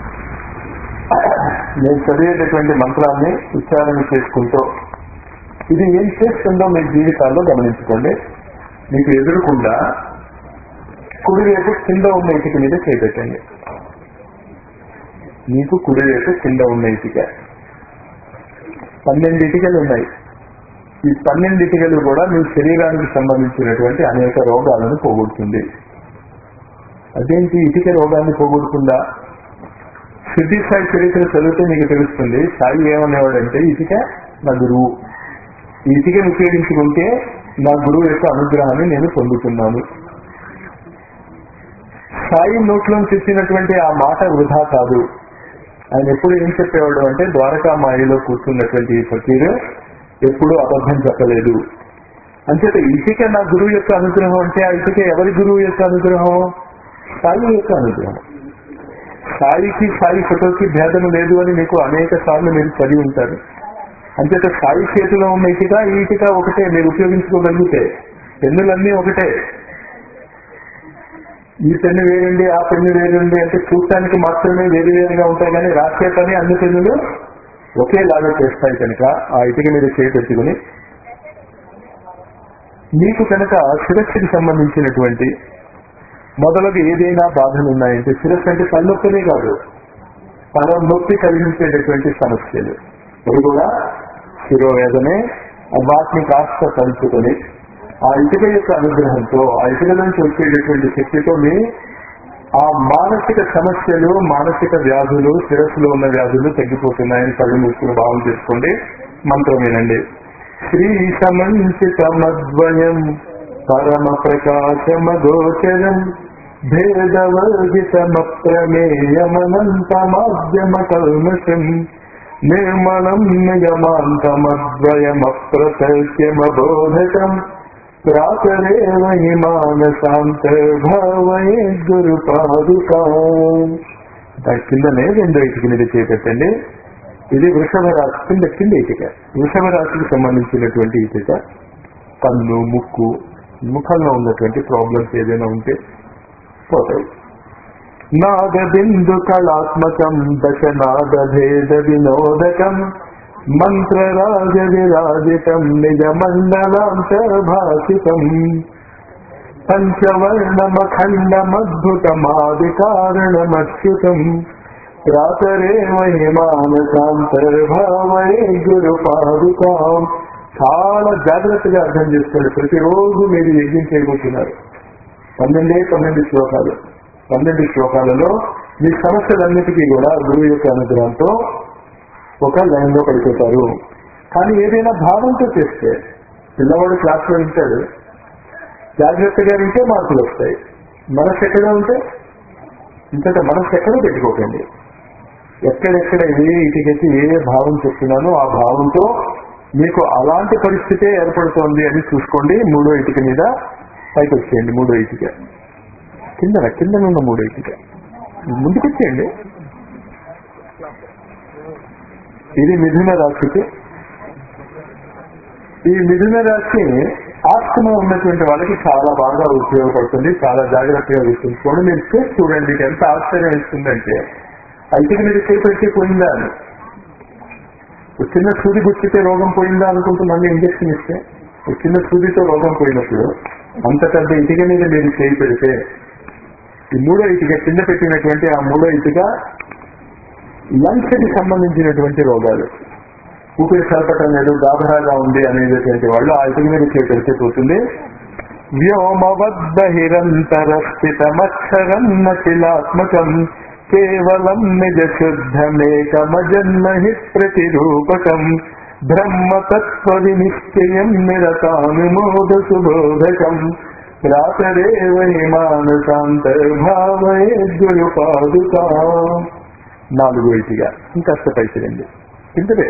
నేను చదివేటటువంటి మంత్రాన్ని ఉచ్చారణ చేసుకుంటూ ఇది ఏం చేస్తుందో మీ జీవితాల్లో గమనించుకోండి మీకు ఎదురుకుండా కుడివైపు కింద ఉన్న ఇటుక మీద చేపెట్టండి మీకు కుడివైపు కింద ఉన్న ఇటుక పన్నెండు ఇటుకలు ఉన్నాయి ఈ పన్నెండు ఇటుకలు కూడా మీ శరీరానికి సంబంధించినటువంటి అనేక రోగాలను పోగొడుతుంది అదేంటి ఇటుక రోగాన్ని పోగొడుతుందా సిద్ధి సాయి చరిత్ర చదివితే మీకు తెలుస్తుంది సాయి ఏమనేవాడంటే ఇటుక నా గురువు ఈ ఇటుకను ఉపయోగించుకుంటే నా గురువు యొక్క అనుగ్రహాన్ని నేను పొందుతున్నాను సాయి నోట్లో చెప్పినటువంటి ఆ మాట వృధా కాదు ఆయన ఎప్పుడు ఏం చెప్పేవాడు అంటే ద్వారకా మాయలో కూర్చున్నటువంటి ఈ ఫకీరు ఎప్పుడూ అబద్ధం చెప్పలేదు అంచేత ఇటుక నా గురువు యొక్క అనుగ్రహం అంటే ఆ ఇటుక ఎవరి గురువు యొక్క అనుగ్రహం సాయి యొక్క అనుగ్రహం సాయికి సాయి ఫోటోకి భేదం లేదు అని మీకు అనేక సార్లు మీరు చదివి ఉంటారు అంచేత సాయి చేతిలో ఉన్న ఇటుక ఈ ఇటుక ఒకటే మీరు ఉపయోగించుకోగలిగితే పెన్నులన్నీ ఒకటే ఈ పెన్ను వేరండి ఆ పెన్ను వేరండి అంటే చూడటానికి మాత్రమే వేరు వేరుగా ఉంటాయి కానీ రాసే పని అన్ని పెన్నులు ఒకేలాగా చేస్తాయి కనుక ఆ ఇటుక మీద చేపెట్టుకుని మీకు కనుక శిరస్సుకి సంబంధించినటువంటి మొదలగు ఏదైనా బాధలు ఉన్నాయంటే శిరస్సు అంటే తలనొప్పినే కాదు తల నొప్పి కలిగించేటటువంటి సమస్యలు ఇవి కూడా శిరోవేదనే వాటిని కాస్త తలుచుకొని ఆ ఇటుక యొక్క అనుగ్రహంతో ఆ ఇటుక నుంచి వచ్చేటటువంటి శక్తితో మీ ఆ మానసిక సమస్యలు మానసిక వ్యాధులు శిరస్సులో ఉన్న వ్యాధులు తగ్గిపోతున్నాయని కళ్ళు మూసుకుని భావం చేసుకోండి మంత్రం వినండి శ్రీ సమంచితమద్వయం పరమ ప్రకాశమగోచరం భేదవర్జితమప్రమేయమనంతమాద్యమ కల్మషం నిర్మలం నిగమాంతమద్వయమప్రసత్యమబోధకం ప్రాతరేవ హిమానశాంతర్భావయే గురు పాదుకా దాని కిందనే రెండో ఇటుక మీద చేపెట్టండి ఇది వృషభ రాశి కింద కింద ఇటుక వృషభ రాశికి సంబంధించినటువంటి ఇటుక కన్ను ముక్కు ముఖంలో ఉన్నటువంటి ప్రాబ్లమ్స్ ఏదైనా ఉంటే పోతాయి నాద బిందు కళాత్మకం దశ నాద భేద వినోదకం మంత్రరాజ విరాజితం నిజ మండలాంతర్భాసితం పంచవర్ణమఖండమద్భుతమాది కారణమచ్యుతం ప్రాతరే మహిమానసాంతర్భావే గురు పాదుకాం చాలా జాగ్రత్తగా అర్థం చేసుకోండి ప్రతిరోజు మీరు యజ్ఞం చేయబోతున్నారు పన్నెండే పన్నెండు శ్లోకాలు పన్నెండు శ్లోకాలలో మీ సమస్యలన్నిటికీ కూడా గురువు యొక్క అనుగ్రహంతో ఒక లైన్ లో పడిపోతారు కానీ ఏదైనా భావంతో చేస్తే పిల్లవాడు క్లాస్ లో వింటాడు జాగ్రత్తగా వింటే మార్కులు వస్తాయి మనసు ఎక్కడ ఉంటే ఇంతట మనసు ఎక్కడో పెట్టుకోకండి ఎక్కడెక్కడ ఏ ఇటుకైతే ఏ ఏ భావం చెప్తున్నానో ఆ భావంతో మీకు అలాంటి పరిస్థితే ఏర్పడుతోంది అని చూసుకోండి మూడో ఇటుక మీద పైకి వచ్చేయండి మూడో ఇటుక కింద కింద ఉన్న మూడో ఇటుక ముందుకు వచ్చేయండి ఇది మిథున రాశికి ఈ మిథున రాశి ఆస్తమా ఉన్నటువంటి వాళ్ళకి చాలా బాగా ఉపయోగపడుతుంది చాలా జాగ్రత్తగా గుర్తుంచుకోండి మీరు చేసి చూడండి ఇది ఎంత ఆశ్చర్యం ఇస్తుందంటే అయితే మీరు చేపెట్టి పోయిందా అని ఒక చిన్న సూది గుచ్చితే రోగం పోయిందా అనుకుంటున్నాను ఇంజక్షన్ ఇస్తే ఒక చిన్న సూదితో రోగం పోయినప్పుడు అంత పెద్ద ఇటుక మీద మీరు చేయి పెడితే ఈ మూడో ఇటుక కింద పెట్టినటువంటి ఆ మూడో ఇటుక లంగ్స్ కి సంబంధించినటువంటి రోగాలు ఊపిరి సలపటం లేదు గాభరాగా ఉంది అనేటువంటి వాళ్ళు ఆ ఇటుక మీద చేయి పెడితే పోతుంది వ్యోమవద్బహిరంతర స్థితమక్షరం నచిలాత్మకం కేవలం నిజ శుద్ధమేకమజన్మహి ప్రతిరూపకం బ్రహ్మతత్వ వినిశ్చయం నిరతానుమోద సుబోధకం ప్రాతరేవ హిమానసాంతర్భావే గురు పాదుకా నాలుగు ఇటుగా ఇంకాస్త పైకి రండి ఇంతదే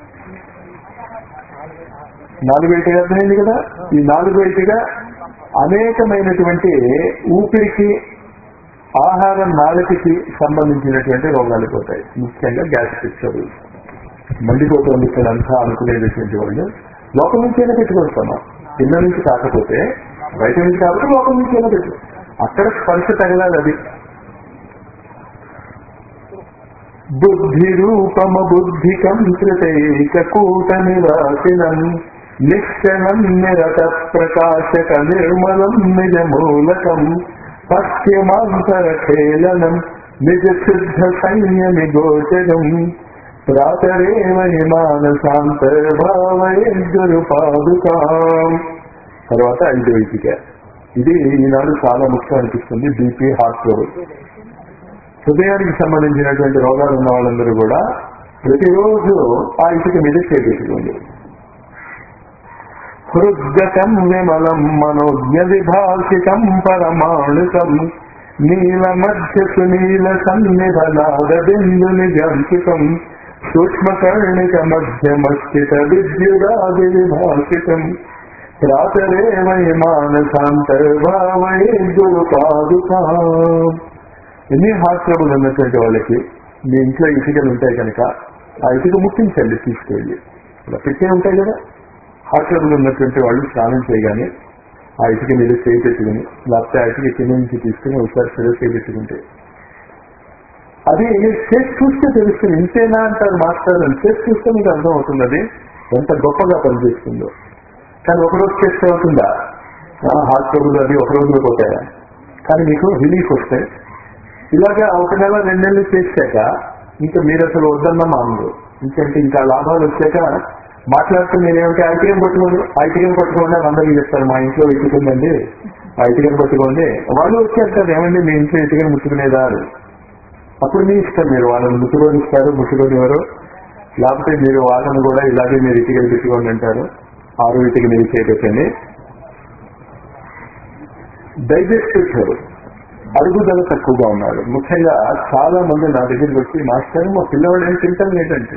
నాలుగు ఇటుగా అర్థమైంది కదా ఈ నాలుగు ఇటుగా అనేకమైనటువంటి ఊపిరికి ఆహారం నాలుకకి సంబంధించినటువంటి రోగాలు పోతాయి ముఖ్యంగా గ్యాస్ట్రిక్ ట్రబుల్ మండిపోతుంది ఇక్కడ అంతా అనుకునేటటువంటి వాళ్ళు లోపల నుంచైనా పెట్టుకొస్తామా కింద నుంచి కాకపోతే బయట నుంచి కాబట్టి లోపల నుంచి అయినా పెట్టు అక్కడ స్పర్శ తగలాలి అది బుద్ధి రూపమ బుద్ధికం కృతైక కూట నివాసినం నిశ్చలం నిరత ప్రకాశక నిర్మలం నిజమూలకం పశ్చిమాంతరఖేళనం నిజ శుద్ధ సంయమి గోచరం ప్రాతరేవ హిమానసాంతర్భావే గురు పాదుకాం తర్వాత ఐదో ఇటుక ఇది ఈనాడు చాలా ముఖ్యం అనిపిస్తుంది బీపీ హార్ట్ ట్రబుల్ హృదయానికి సంబంధించినటువంటి రోగాలు ఉన్న వాళ్ళందరూ కూడా ప్రతిరోజు ఆ ఇటుక మీద చేపెట్టుకోండి హృద్గతం విమలం మనోజ్ఞ విభాషితం పరమాణుకం నీల మధ్య సునీల సన్నిధనాద బిందు నిజంకితం సూక్ష్మకర్ణిక మధ్యమస్థిత విద్యుదాది విభాషితం ప్రాతరేవ మానసాంతర్భావే గురు పాదుకా ఎన్ని హార్ట్ ట్రబుల్ ఉన్నటువంటి వాళ్ళకి మీ ఇంట్లో ఇటుకలు ఉంటాయి కనుక ఆ ఇటుక ముట్టించండి తీసుకెళ్ళి ఇలా పెట్టే ఉంటాయి కదా హార్ట్ ట్రబుల్ ఉన్నటువంటి వాళ్ళు స్నానం చేయగానే ఆ ఇటుక మీద చేయి పెట్టుకుని లేకపోతే ఆ ఇటుక కింద నుంచి తీసుకుని ఒకసారి శిరస్సు చేయి పెట్టుకుంటే అది చేసి చూస్తే తెలుస్తుంది ఇంతేనా అంటారు మాస్టర్ అని చేసి చూస్తే మీకు అర్థం అవుతుంది అది ఎంత గొప్పగా పనిచేస్తుందో కానీ ఒకరోజు చేస్తే అవుతుందా హార్ట్ ట్రబుల్ అది ఒక రోజులో పోతాయా కానీ మీకు రిలీఫ్ వస్తాయి ఇలాగా ఒక నెల రెండు నెలలు చేశాక ఇంకా మీరు అసలు వద్దన్న మామూలు ఇంకంటే ఇంకా లాభాలు వచ్చాక మాట్లాడుతూ నేనేమంటే ఐటీఎం పట్టుకోండి ఐటీఎం పట్టుకోండి అని అందరికీ చెప్తారు మా ఇంట్లో ఇటుకుందండి ఐటీఎం పట్టుకోండి వాళ్ళు వచ్చేస్తారు ఏమండి మీ ఇంట్లో ఇటుకని ముట్టుకునేదా అని. అప్పుడు మీ ఇష్టం మీరు వాళ్ళని ముట్టుకొని ఇస్తారు ముట్టుకొని ఎవరు లేకపోతే మీరు వాళ్ళని కూడా ఇలాగే మీరు ఇటుకలు పెట్టుకోండి అంటారు ఆరు ఇటుక మీరు చేపెట్టండి డైజెస్టివ్ ట్రబుల్ అరుగుదల తక్కువగా ఉన్నారు ముఖ్యంగా చాలా మంది నా దగ్గరికి వచ్చి మాస్టర్ మా పిల్లవాడు ఏం తింటాం లేదంటే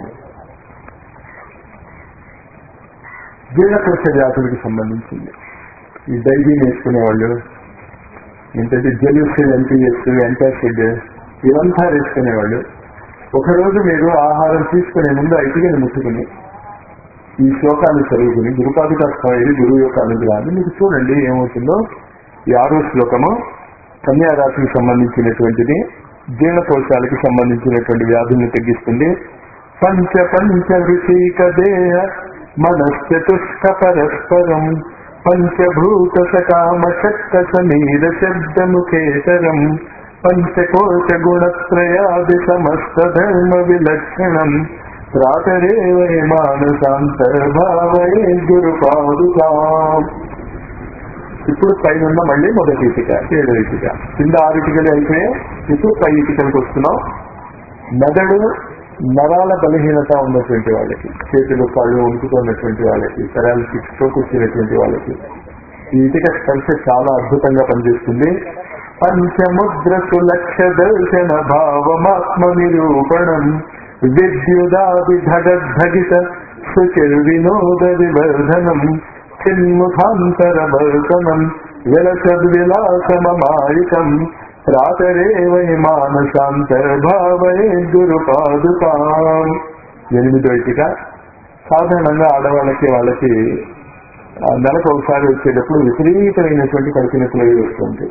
జీర్ణకోశ వ్యాధులకు సంబంధించింది ఈ డైజీన్ వేసుకునే వాళ్ళు ఏంటంటే జెల్యూస్ ఎన్పిఎస్ ఎంటాసిడ్ ఇవంతా వేసుకునేవాళ్ళు ఒకరోజు మీరు ఆహారం తీసుకునే ముందు ఐటికని ముట్టుకుని ఈ శ్లోకాన్ని చదువుకుని గురుపాదిక స్థాయి గురువు యొక్క అనుగ్రహాన్ని మీకు చూడండి ఏమవుతుందో ఈ ఆరో శ్లోకము కన్యా రాశికి సంబంధించినటువంటిది జీర్ణకోశాలకు సంబంధించినటువంటి వ్యాధుల్ని తగ్గిస్తుంది పంచ పంచ ఋషిక దేహ మనశ్చతుష్క పరస్పరం పంచభూత సకామ శక్త సమీర శబ్దముఖేతరం పంచకోశ గుణత్రయాది సమస్త ధర్మ విలక్షణం ప్రాతరేవ మానసాంతర్భావే గురు పాదుకాం ఇప్పుడు పైన ఉన్న మళ్ళీ మొదటి ఇటుక ఏడో ఇటుక కింద ఆరు ఇటుకలు అయిపోయి ఇప్పుడు పై ఇటుకలకు వస్తున్నాం మెదడు నరాల బలహీనత ఉన్నటువంటి వాళ్ళకి చేతులు కాళ్ళు వణుకుతున్నటువంటి వాళ్ళకి పెరాలసిస్ స్ట్రోక్ వచ్చినటువంటి వాళ్ళకి ఈ ఇటుక స్పర్శ చాలా అద్భుతంగా పనిచేస్తుంది పంచముద్ర సులక్ష దర్శన భావమాత్మ నిరూపణం విద్యుదాభిధగిత సుచిర్వినోద వివర్ధనం చిన్ముఖాంతరవర్తనం విలసద్విలాసమమాయికం ప్రాతరేవై మానసాంతర్భావై గురు పాదుకాం ఎనిమిదో ఇటుక సాధారణంగా ఆడవాళ్ళకి వాళ్ళకి ఆ నెలకు ఒకసారి వచ్చేటప్పుడు విపరీతమైనటువంటి కడుపు నొప్పులు అవి వస్తుంటాయి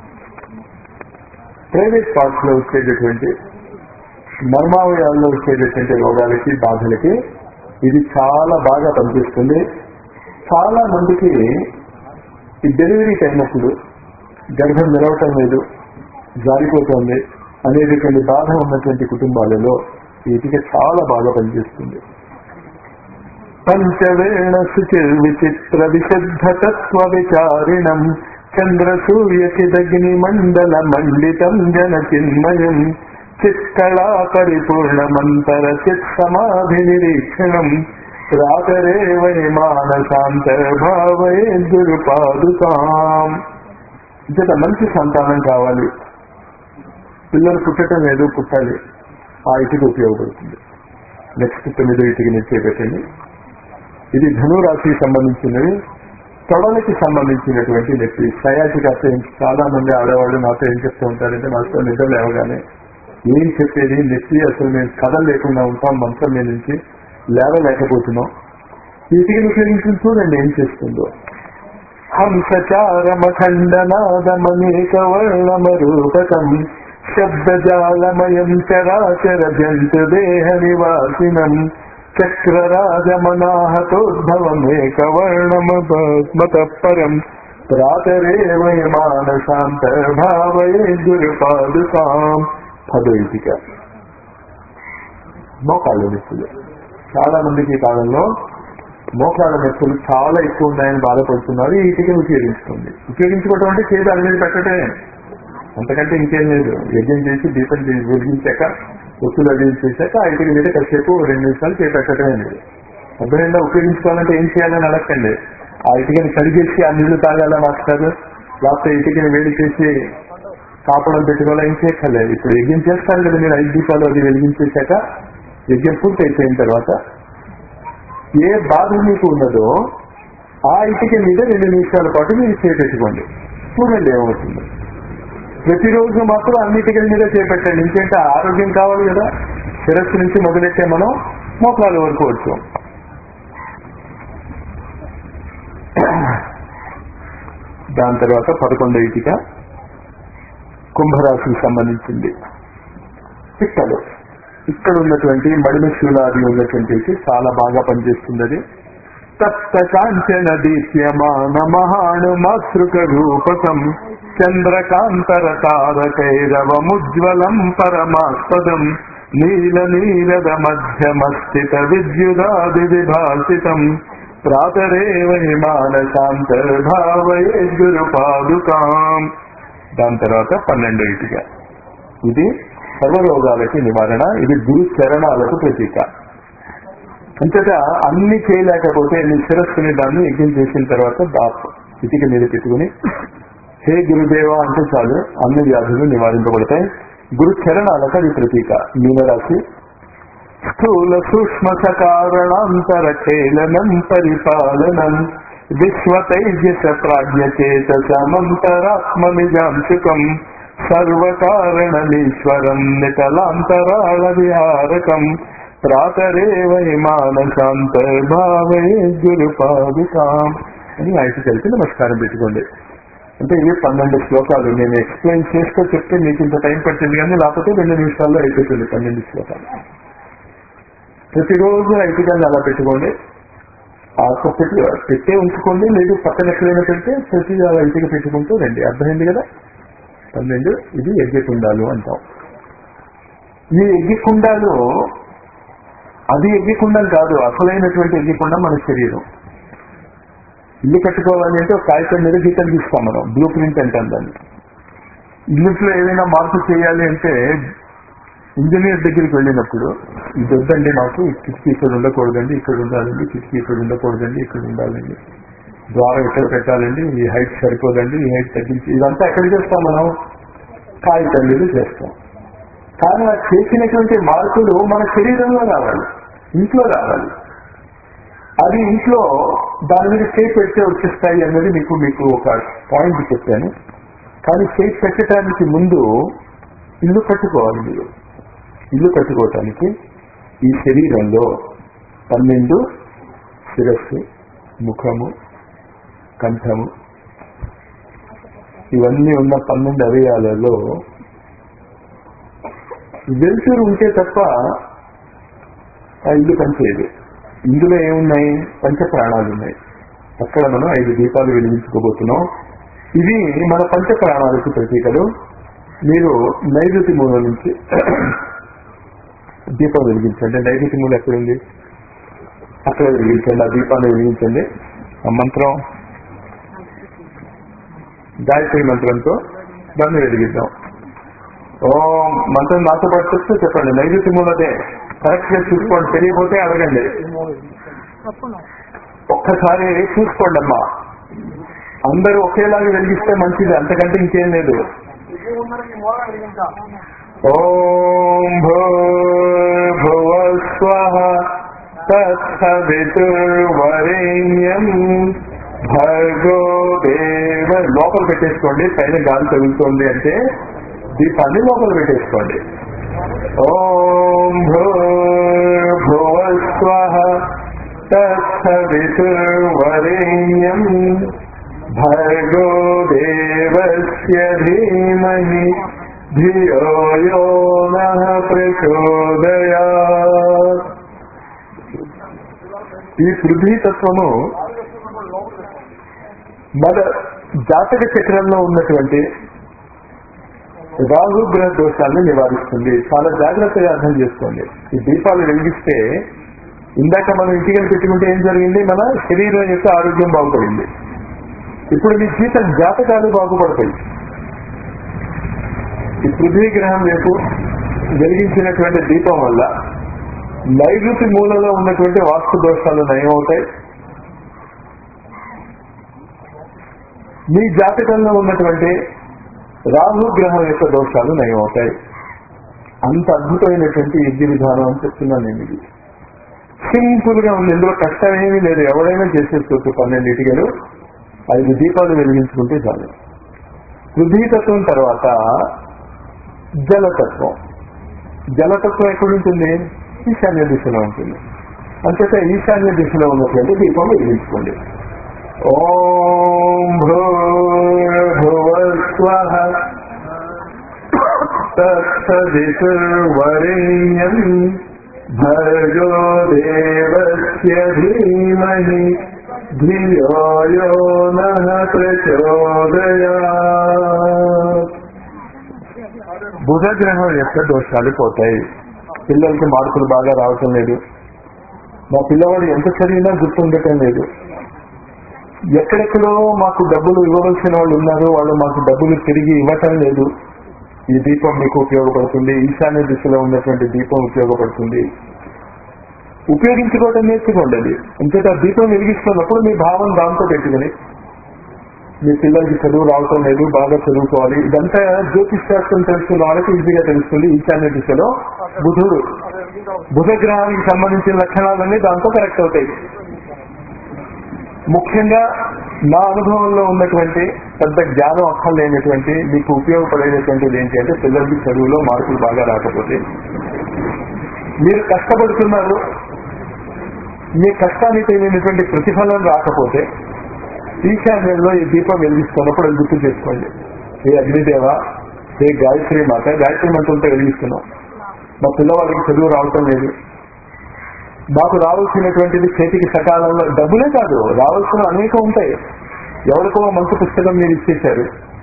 ప్రైవేట్ పార్ట్స్ లో వచ్చేటటువంటి మర్మావయాల్లో వచ్చేటటువంటి రోగాలకి బాధలకి ఇది చాలా బాగా పనిచేస్తుంది చాలా మందికి ఈ డెలివరీ టైం అప్పుడు గర్భం నిలవటం లేదు జారిపోతుంది అనేటటువంటి బాధ ఉన్నటువంటి కుటుంబాలలో ఈ ఇటుక చాలా బాగా పనిచేస్తుంది పంచవేణ శుచిర్ విచిత్ర విశుద్ధ తత్వ విచారిణం చంద్ర సూర్య చిదగ్ని మండల మండితం జన చిన్మయం చిత్కళా పరిపూర్ణమంతర చిత్ సమాధి నిరీక్షణం ప్రాతరే వై మానసాంతర్భావే గురు పాదుకాం ఇంత మంచి సంతానం కావాలి పిల్లలు పుట్టడం లేదు పుట్టాలి ఆ ఇటుక ఉపయోగపడుతుంది నెక్స్ట్ తొమ్మిదో ఇటుక నుంచి పెట్టండి ఇది ధనురాశికి సంబంధించినవి తొడలకి సంబంధించినటువంటి నొప్పి సయాటిక్ అసలు చాలా మంది ఆడవాళ్ళు నాతో ఏం చెప్తూ ఉంటారంటే నాతో నిద్ర లేవగానే ఏం చెప్పేది నొప్పి అసలు మేము కథ లేకుండా ఉంటాం మంచం మీద నుంచి లేవలేకపోతున్నాం వీటికి ఉపయోగించి చూడండి ఏం చేస్తుందో హంసచారమఖండనాదమనేక వర్ణమరూపకం శబ్దజాలమయం చరాచర జంతు దేహ నివాసినం చక్రరాజమనాహతోద్భవమేక వర్ణమత పరం ప్రాతరే వై మానసాంతర్భావయే గురుపాదుకాం పదో ఇటిక మోకాళ్ళు నొప్పులు చాలా మందికి ఈ కాలంలో మోకాళ్ళ నొప్పులు చాలా ఎక్కువ ఉన్నాయని బాధపడుతున్నారు ఈ ఇటుకను ఉపయోగించుకోండి ఉపయోగించుకోవడం అంటే చేతి అన్ని పెట్టడమే అంతకంటే ఇంకేం లేదు యజ్ఞం చేసి దీపం చేసి వెలిగించాక ఒత్తులు అది చేశాక ఆ ఇటుక మీద కాసేపు రెండు నిమిషాలు చేపెట్టడమే లేదు అర్థమైందా ఉపయోగించుకోవాలంటే ఏం చేయాలని అడగండి ఆ ఇటుకని కడిగేసి ఆ నీళ్లు తాగాల మాస్టర్ లేకపోతే ఇటుకని వేడి చేసి కాపడం పెట్టుకోవాలా ఏం చేయక్కర్లేదు ఇప్పుడు యజ్ఞం చేస్తారు కదా మీరు ఐదు దీపాలు అది వెలిగించేశాక యజ్ఞం పూర్తి అయిపోయిన తర్వాత ఏ బాధ మీకు ఉన్నదో ఆ ఇటుక మీద రెండు నిమిషాల పాటు మీరు చేపెట్టుకోండి చూడండి ఏమవుతుంది ప్రతిరోజు మాత్రం అన్నిటికల మీద చేపెట్టండి ఇంకేంటే ఆరోగ్యం కావాలి కదా శిరస్సు నుంచి మొదలెట్టే మనం మోకాలు వరకు వచ్చాం దాని తర్వాత పదకొండో ఇటుక కుంభరాశికి సంబంధించింది పిక్కలు ఇక్కడ ఉన్నటువంటి మడిమ శూలాది ఉన్నటువంటి చాలా బాగా పనిచేస్తుంది అది తప్త కాంచన దీప్యమాన మహాను మాతృక రూపకం చంద్రకాంతర తారకైరవముజ్వలం పరమాస్పదం నీల నీరద మధ్యమస్థిత విద్యుదాది విభాసితం ప్రాతరేవ హిమానశాంతర్భావయే గురు పాదుకాం దాని తర్వాత పన్నెండు ఇటుగా ఇది సర్వరోగాలకి నివారణ ఇది గురు చరణాలకు ప్రతీక అంతటా అన్ని చేయలేకపోతే నీ శిరస్సుని దాన్ని యజ్ఞం చేసిన తర్వాత దాపు ఇటుక మీద పెట్టుకుని హే గురుదేవ అంటే చాలు అన్ని వ్యాధులు నివారింపబడతాయి గురు చరణాలకు అది ప్రతీక మీనరాశి స్థూల సూక్ష్మ సకారణాంతర ఖేళనం పరిపాలనం విశ్వతైజస ప్రాజ్ఞచేత సమంతరాత్మ నిజాంశుకం సర్వకారణమీశ్వరం నికలాంతరాళ విహారకం ప్రాతరేవ మానసాంతర్భావే గురుపాదుకాం అని ఆయనకి కలిసి నమస్కారం పెట్టుకోండి అంటే ఇవి పన్నెండు శ్లోకాలు నేను ఎక్స్ప్లెయిన్ చేస్తూ చెప్తే మీకు ఇంత టైం పట్టింది కానీ లేకపోతే రెండు నిమిషాల్లో అయిపోతుంది పన్నెండు శ్లోకాలు ప్రతిరోజు ఐదుగా అలా పెట్టుకోండి ఆకు పెట్టి పెట్టే ఉంచుకోండి లేదు పక్కన ఎక్కడైనా పెడితే ప్రతి అలా ఇంటికి పెట్టుకుంటూ రండి అర్థమైంది కదా పన్నెండు ఇది యజ్ఞకుండాలు అంటాం ఈ యజ్ఞకుండాలు అది యజ్ఞకుండం కాదు అసలైనటువంటి యజ్ఞకుండం మన శరీరం ఇల్లు కట్టుకోవాలి అంటే ఒక కాగితం మీద గీతలు తీస్తాం మనం బ్లూ ప్రింట్ అంటాం దాన్ని ఇంగ్లీష్లో ఏదైనా మార్పు చేయాలి అంటే ఇంజనీర్ దగ్గరికి వెళ్ళినప్పుడు ఇది వద్దండి నాకు ఈ కిటికీ ఇక్కడ ఉండకూడదండి ఇక్కడ ఉండాలండి కిటికీ ఇక్కడ ఉండకూడదండి ఇక్కడ ఉండాలండి ద్వారం ఇక్కడ పెట్టాలండి ఈ హైట్ సరిపోదండి ఈ హైట్ తగ్గించి ఇదంతా ఎక్కడ చేస్తాం మనం కాగితం మీద చేస్తాం కానీ ఆ చేసినటువంటి మార్పులు మన శరీరంలో రావాలి ఇంట్లో రావాలి అది ఇంట్లో దాని మీద చేయి పెడితే వచ్చేస్తాయి అన్నది మీకు మీకు ఒక పాయింట్ చెప్పాను కానీ చేయి పెట్టడానికి ముందు ఇల్లు కట్టుకోవాలి మీరు ఇల్లు కట్టుకోవటానికి ఈ శరీరంలో పన్నెండు శిరస్సు ముఖము కంఠము ఇవన్నీ ఉన్న పన్నెండు అవయాలలో వెలుతురు ఉంటే తప్ప ఆ ఇల్లు పనిచేయదు ఇందులో ఏమున్నాయి పంచ ప్రాణాలు ఉన్నాయి అక్కడ మనం ఐదు దీపాలు వెలిగించుకోబోతున్నాం ఇవి మన పంచ ప్రాణాలకు ప్రతీకలు మీరు నైరుతి మూల నుంచి దీపం వెలిగించండి నైరుతి మూల ఎక్కడుంది అక్కడ వెలిగించండి ఆ దీపాన్ని వెలిగించండి ఆ మంత్రం గాయత్రి మంత్రంతో దాన్ని వెలిగిద్దాం ఓం మంత్రం నాతో పాటు చెప్తే చెప్పండి నైరుతి మూలదే కరెక్ట్ గా చూసుకోండి తెలియకపోతే అడగండి ఒక్కసారి చూసుకోండి అమ్మా అందరూ ఒకేలాగా వెలిగిస్తే మంచిది అంతకంటే ఇంకేం లేదు ఓం భూర్భువస్వ తత్సవితుర్వరేణ్యం భర్గో దేవ లోపల పెట్టేసుకోండి పైన గాలి తగులుతోంది అంటే దీపాన్ని లోపల పెట్టేసుకోండి ఓం భూర్భువస్వ తత్సవితుర్వరేణ్యం భర్గో దేవస్య ధీమహి ధియో యో నః ప్రచోదయాత్ ఈ పృథ్వీ తత్వము మన జాతక చక్రంలో ఉన్నటువంటి రాహు గ్రహ దోషాలను నివారిస్తుంది చాలా జాగ్రత్తగా అర్థం చేసుకోండి ఈ దీపాలు వెలిగిస్తే ఇందాక మనం ఇంటికి పెట్టుకుంటే ఏం జరిగింది మన శరీరం యొక్క ఆరోగ్యం బాగుపడింది ఇప్పుడు మీ జీవిత జాతకాలు బాగుపడతాయి ఈ పృథ్వీ గ్రహం రేపు వెలిగించినటువంటి దీపం వల్ల నైరుతి మూలలో ఉన్నటువంటి వాస్తు దోషాలు నయమవుతాయి మీ జాతకంలో ఉన్నటువంటి రాహు గ్రహం యొక్క దోషాలు నయమవుతాయి అంత అద్భుతమైనటువంటి యజ్ఞ విధానం అని చెప్తున్నాను నేను ఇది సింపుల్ గా ఉంది ఇందులో కష్టం ఏమీ లేదు ఎవరైనా చేసేసుకోవచ్చు పన్నెండు ఇటుకలు ఐదు దీపాలు వెలిగించుకుంటే చాలు పృథ్వీతత్వం తర్వాత జలతత్వం జలతత్వం ఎక్కడ ఉంటుంది ఈశాన్య దిశలో ఉంటుంది అంతేత ఈశాన్య దిశలో ఉన్నటువంటి దీపం వెలిగించుకోండి ఓం భూర్భువస్వ తత్సవితుర్వరేణ్యం భర్గో దేవస్య ధీమహి ధియో యో నః ప్రచోదయాత్ బుధ గ్రహం యొక్క దోషాలు పోతాయి పిల్లలకి మార్కులు బాగా రావటం లేదు మా పిల్లవాడు ఎంత చదివినా గుర్తుండటం లేదు ఎక్కడెక్కడో మాకు డబ్బులు ఇవ్వవలసిన వాళ్ళు ఉన్నారు వాళ్ళు మాకు డబ్బులు తిరిగి ఇవ్వటం లేదు ఈ దీపం మీకు ఉపయోగపడుతుంది ఈశాన్య దిశలో ఉన్నటువంటి దీపం ఉపయోగపడుతుంది ఉపయోగించుకోవటం నేర్చుకోండి అది అంతేత దీపం వెలిగిస్తున్నప్పుడు మీ భావం దాంతో పెట్టుకుని మీ పిల్లలకి చదువు రావటం లేదు బాగా చదువుకోవాలి ఇదంతా జ్యోతిష్ శాస్త్రం తెలుసుకున్న వాళ్ళకి ఈజీగా తెలుస్తుంది ఈశాన్య దిశలో బుధుడు బుధ గ్రహానికి సంబంధించిన లక్షణాలన్నీ దాంతో కరెక్ట్ అవుతాయి ముఖ్యంగా నా అనుభవంలో ఉన్నటువంటి పెద్ద జ్ఞానం అక్కర్లేనటువంటి మీకు ఉపయోగపడేటటువంటిది ఏంటి అంటే పిల్లలకి చదువులో మార్కులు బాగా రాకపోతే మీరు కష్టపడుతున్నారు మీ కష్టానికి తగినటువంటి ప్రతిఫలం రాకపోతే ఈశాన్యంలో ఈ దీపం వెలిగిస్తున్నప్పుడు అది గుర్తు చేసుకోండి ఏ అగ్నిదేవ ఏ గాయత్రి మాత గాయత్రి మంత్రంతో వెలిగిస్తున్నాం మా పిల్లవాడికి చదువు రావటం లేదు మాకు రావాల్సినటువంటిది చేతికి సకాలంలో డబ్బులే కాదు రావాల్సిన అనేకం ఉంటాయి ఎవరికో మంచి పుస్తకం మీరు ఇచ్చేశారు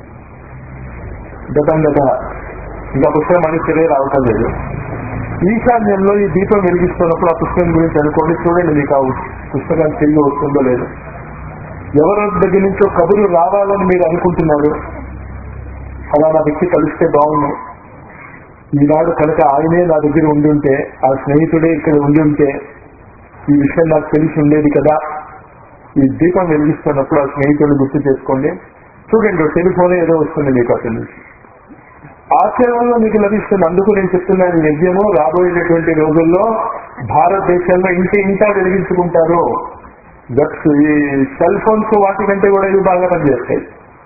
గతం గత ఇంకా పుస్తకం మనకి తిరిగి రావటం లేదు ఈశాన్యంలో ఈ దీపం వెలిగిస్తున్నప్పుడు ఆ పుస్తకం గురించి అనుకోండి చూడండి మీకు ఆ పుస్తకం తిరిగి వస్తుందో లేదో ఎవరి దగ్గర నుంచో కబురు రావాలని మీరు అనుకుంటున్నారు ఫలానా వ్యక్తి కలిస్తే బాగుండు ఈనాడు కనుక ఆయనే నా దగ్గర ఉండుంటే ఆ స్నేహితుడే ఇక్కడ ఉండుంటే ఈ విషయం నాకు తెలిసి ఉండేది కదా ఈ దీపం వెలిగిస్తున్నప్పుడు ఆ స్నేహితుడిని గుర్తు చేసుకోండి చూడండి టెలిఫోన్ ఏదో వస్తుంది మీకు అతని నుంచి ఆచరణలో మీకు లభిస్తుంది అందుకు నేను చెప్తున్నాను ఈ యజ్ఞము రాబోయేటటువంటి రోజుల్లో భారతదేశంలో ఇంటి ఇంటా వెలిగించుకుంటారు దట్స్ ఈ సెల్ ఫోన్స్ వాటి కంటే కూడా ఇవి బాగా పనిచేస్తాయి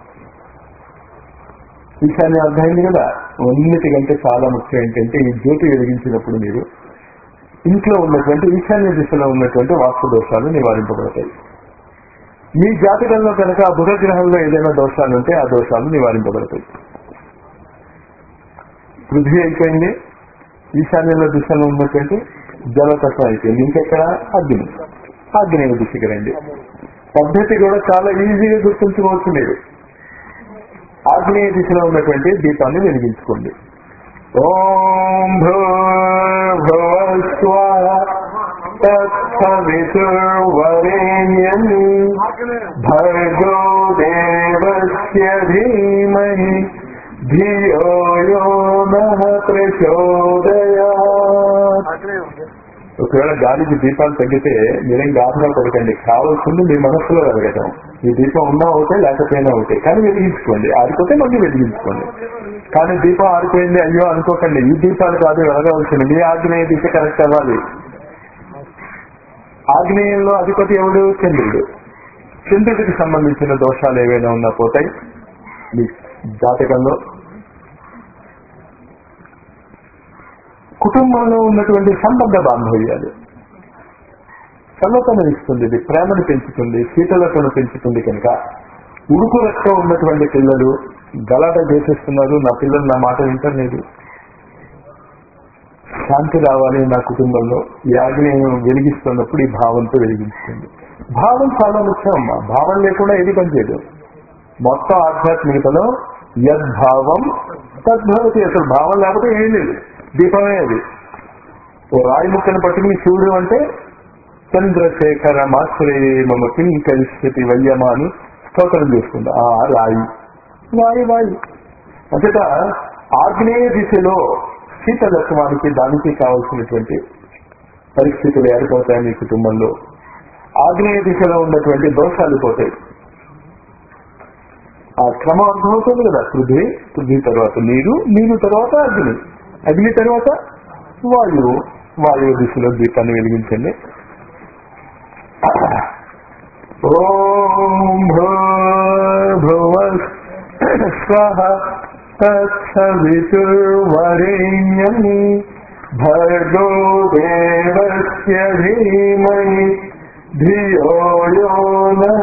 ఈశాన్య అర్థమైంది కదా అన్నిటికంటే చాలా ముఖ్యం ఏంటంటే ఈ జ్యోతి వెలిగించినప్పుడు మీరు ఇంట్లో ఉన్నటువంటి ఈశాన్య దిశలో ఉన్నటువంటి వాస్తు దోషాలు నివారింపబడతాయి మీ జాతకంలో కనుక ఆ బుధ గ్రహంలో ఏదైనా దోషాలు ఉంటే ఆ దోషాలు నివారింపబడతాయి పృథ్వీ అయిపోయింది ఈశాన్యంలో దిశలో ఉన్నటువంటి జలతత్వం అయిపోయింది ఇంకెక్కడ అగ్ని ఆగ్నేయ దిశకి రండి పద్ధతి కూడా చాలా ఈజీగా గుర్తుంచుకోవచ్చు మీరు ఆగ్నేయ దిశలో ఉన్నటువంటి దీపాన్ని వెలిగించుకోండి ఓం భూర్భువస్వ తత్సవితుర్వరేణ్యం భర్గో దేవస్య ధీమహి ధియో యో నః ప్రచోదయాత్ ఒకవేళ గాలికి దీపాలు తగ్గితే మీరేం గాబరా పడకండి కావాల్సింది మీ మనస్సులో వెలగటం ఈ దీపం ఉన్నా ఒకటే లేకపోయినా ఒకటే కానీ వెలిగించుకోండి ఆరిపోతే మళ్ళీ వెలిగించుకోండి కానీ దీపం ఆరిపోయింది అయ్యో అనుకోకండి ఈ దీపాలు కాదు వెలగవలసింది మీ ఆగ్నేయ దిశ కరెక్ట్ అవ్వాలి ఆగ్నేయంలో అధిపతి ఎవడు చంద్రుడు చంద్రుడికి సంబంధించిన దోషాలు ఏవైనా ఉన్నా పోతాయి మీ జాతకంలో కుటుంబంలో ఉన్నటువంటి సంబంధ బాంధవ్యాలు చల్లతను ఇస్తుంది ఇది ప్రేమను పెంచుతుంది శీతలతను పెంచుతుంది కనుక ఉడుకు రక్తం ఉన్నటువంటి పిల్లలు గలాట చేసేస్తున్నారు నా పిల్లలు నా మాట వింటలేదు శాంతి రావాలి నా కుటుంబంలో ఈ ఆగ్నేయం వెలిగిస్తున్నప్పుడు ఈ భావంతో వెలిగించుతుంది భావం చాలా ముఖ్యం అమ్మా భావం లేకుండా ఏది పనిచేయదు మొత్తం ఆధ్యాత్మికతలో యద్భావం తద్భవతి అసలు భావం లేకపోతే ఏం లేదు దీపమే అది ఓ రాయి ముక్కను పట్టుకుని శివుడు అంటే చంద్రశేఖర మాశ్రయే మమ కింకరిస్థితి వయ్యమా అని స్తోత్రం చేసుకుంటా ఆ రాయి వాయి వాయి అంతట ఆగ్నేయ దిశలో శీతలత్వానికి దానికి కావలసినటువంటి పరిస్థితులు ఏర్పడతాయి మీ కుటుంబంలో ఆగ్నేయ దిశలో ఉన్నటువంటి దోషాలు పోతాయి ఆ క్రమం అర్థమవుతుంది కదా పృథ్వీ పృథ్వీ తర్వాత నీరు నీరు తర్వాత అగ్ని అగ్ని తర్వాత వాయువు వాయువు దిశలో దీపాన్ని వెలిగించండి ఓం భూర్భువ స్వహ తత్సవితుర్వరేణ్యం భర్గో దేవస్య ధీమహి ధియో యో నః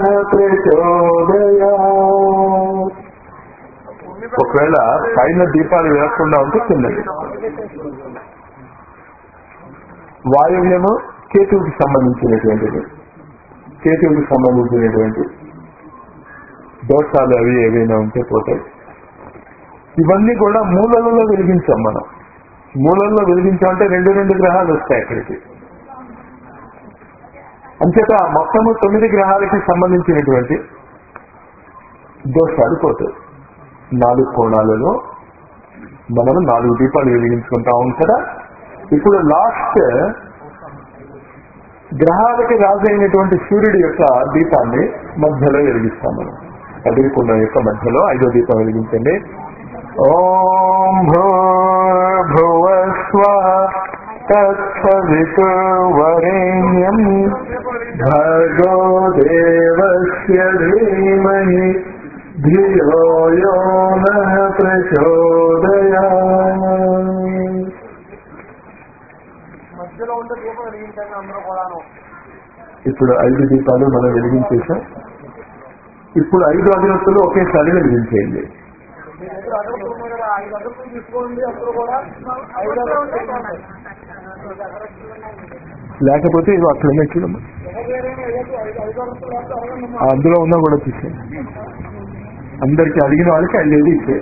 ప్రచోదయాత్ ఒకవేళ పైన దీపాలు వేయకుండా ఉంటే కిందకి వాయువ్యము కేతువుకి సంబంధించినటువంటిది కేతువుకి సంబంధించినటువంటి దోషాలు అవి ఏవైనా ఉంటే పోతాయి ఇవన్నీ కూడా మూలలలో వెలిగించాం మనం మూలల్లో వెలిగించామంటే రెండు రెండు గ్రహాలు వస్తాయి అక్కడికి అంచేత మొత్తము తొమ్మిది గ్రహాలకి సంబంధించినటువంటి దోషాలు పోతాయి నాలుగు కోణాలలో మనం నాలుగు దీపాలు వెలిగించుకుంటాం కదా ఇప్పుడు లాస్ట్ గ్రహాలకి రాజైనటువంటి సూర్యుడి యొక్క దీపాన్ని మధ్యలో వెలిగిస్తాం మనం అగ్నికుండం యొక్క మధ్యలో ఐదో దీపం వెలిగించండి ఓం భూర్భువ స్వ తత్సవితుర్వరేణ్యం భర్గో దేవస్య ధీమహి ధియో యో నః ప్రచోదయాత్ మధ్యలో ఉండే దీపం వెలిగించండి అందరూ కూడాను ఇప్పుడు ఐదు దీపాలు మనం వెలిగించేసాం ఇప్పుడు ఐదు అగరత్తులు ఒకేసారి వెలిగించేయండి మీ దగ్గర అగరత్తులు ఉన్నాయి కదా ఐదు అగరత్తులు తీసుకోండి అందరూ కూడా ఐదు అగరత్తులు తీసుకోండి. లేకపోతే ఇది అట్లనే చూడము అందులో ఉన్నా కూడా తీసే అందరికి అడిగిన వాళ్ళకి ఐదు ఇచ్చే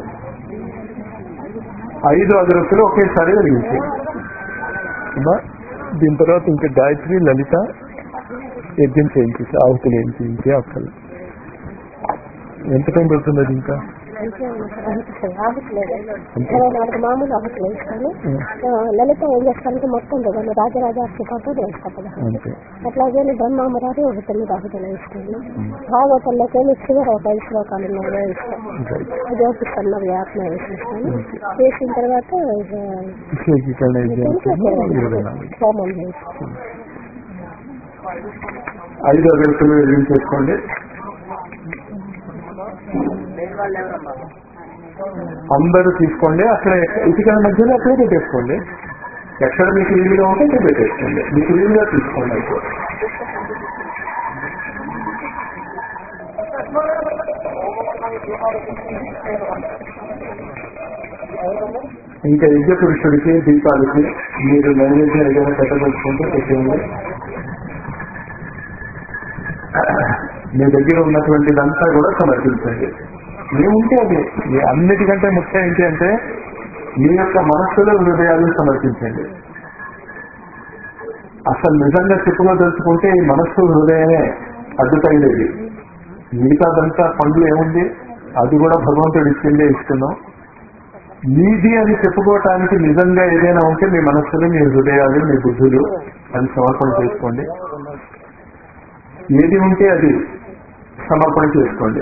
ఐదు అగరత్తులు ఒకేసారి వెలిగించే అమ్మా, దీని తర్వాత ఇంకా గాయత్రి లలిత యజ్ఞం చేయించేసి ఆహుతులు ఏం చేయించి అక్కలు ఎంత టైం పడుతుంది అది ఇంకా ఆహుట్లేదు ఇరవై నాలుగు మామూలు ఆహుట్లు వేస్తాను ఆ, లలిత ఏం చేస్తానంటే మొత్తం దాన్ని రాజరాజాకి పాటు వేస్తాను అంతే అట్లాగే బ్రహ్మామరాలు ఒక తొమ్మిది ఆహుతులు వేస్తాను భాగవతంలోకి వెళ్ళి చివరి ఒక ఐదు శ్లోకాలు ఉన్నాయో ఇస్తాను జ్యోతిష్ ఆత్మ వేసేస్తాను వేసిన తర్వాత ఇక విశ్లేషీకరణ యజ్ఞం ఇరవై నాలుగు హోమం చేస్తాను ఐదు అగరత్తులు వెలిగించేసుకోండి అందరూ తీసుకోండి అక్కడ ఇటుకల మధ్యలో అక్కడే పెట్టేసుకోండి ఎక్కడ మీకు వీలుగా ఉంటే అక్కడ పెట్టేసుకోండి మీకు వీలుగా తీసుకోండి అయితే ఇంకా యజ్ఞ పురుషుడికి దీపాలకి మీరు నైవేద్యం ఏదైనా పెట్టదలుచుకుంటే పెట్టేయండి మీ దగ్గర ఉన్నటువంటిదంతా కూడా సమర్పించండి ఏముంటే అది మీ అన్నిటికంటే ముఖ్యం ఏంటి అంటే మీ యొక్క మనస్సులో హృదయాలను సమర్పించండి అసలు నిజంగా చెప్పుకోదలుచుకుంటే ఈ మనస్సు హృదయమే అడ్డుతగిలేది మిగతాదంతా పండ్లు ఏముంది అది కూడా భగవంతుడు ఇచ్చిందే ఇస్తున్నాం మీది అని చెప్పుకోవటానికి నిజంగా ఏదైనా ఉంటే మీ మనస్సులు మీ హృదయాలు మీ బుద్ధులు అని సమర్పణ చేసుకోండి ఏది ఉంటే అది సమర్పణ చేసుకోండి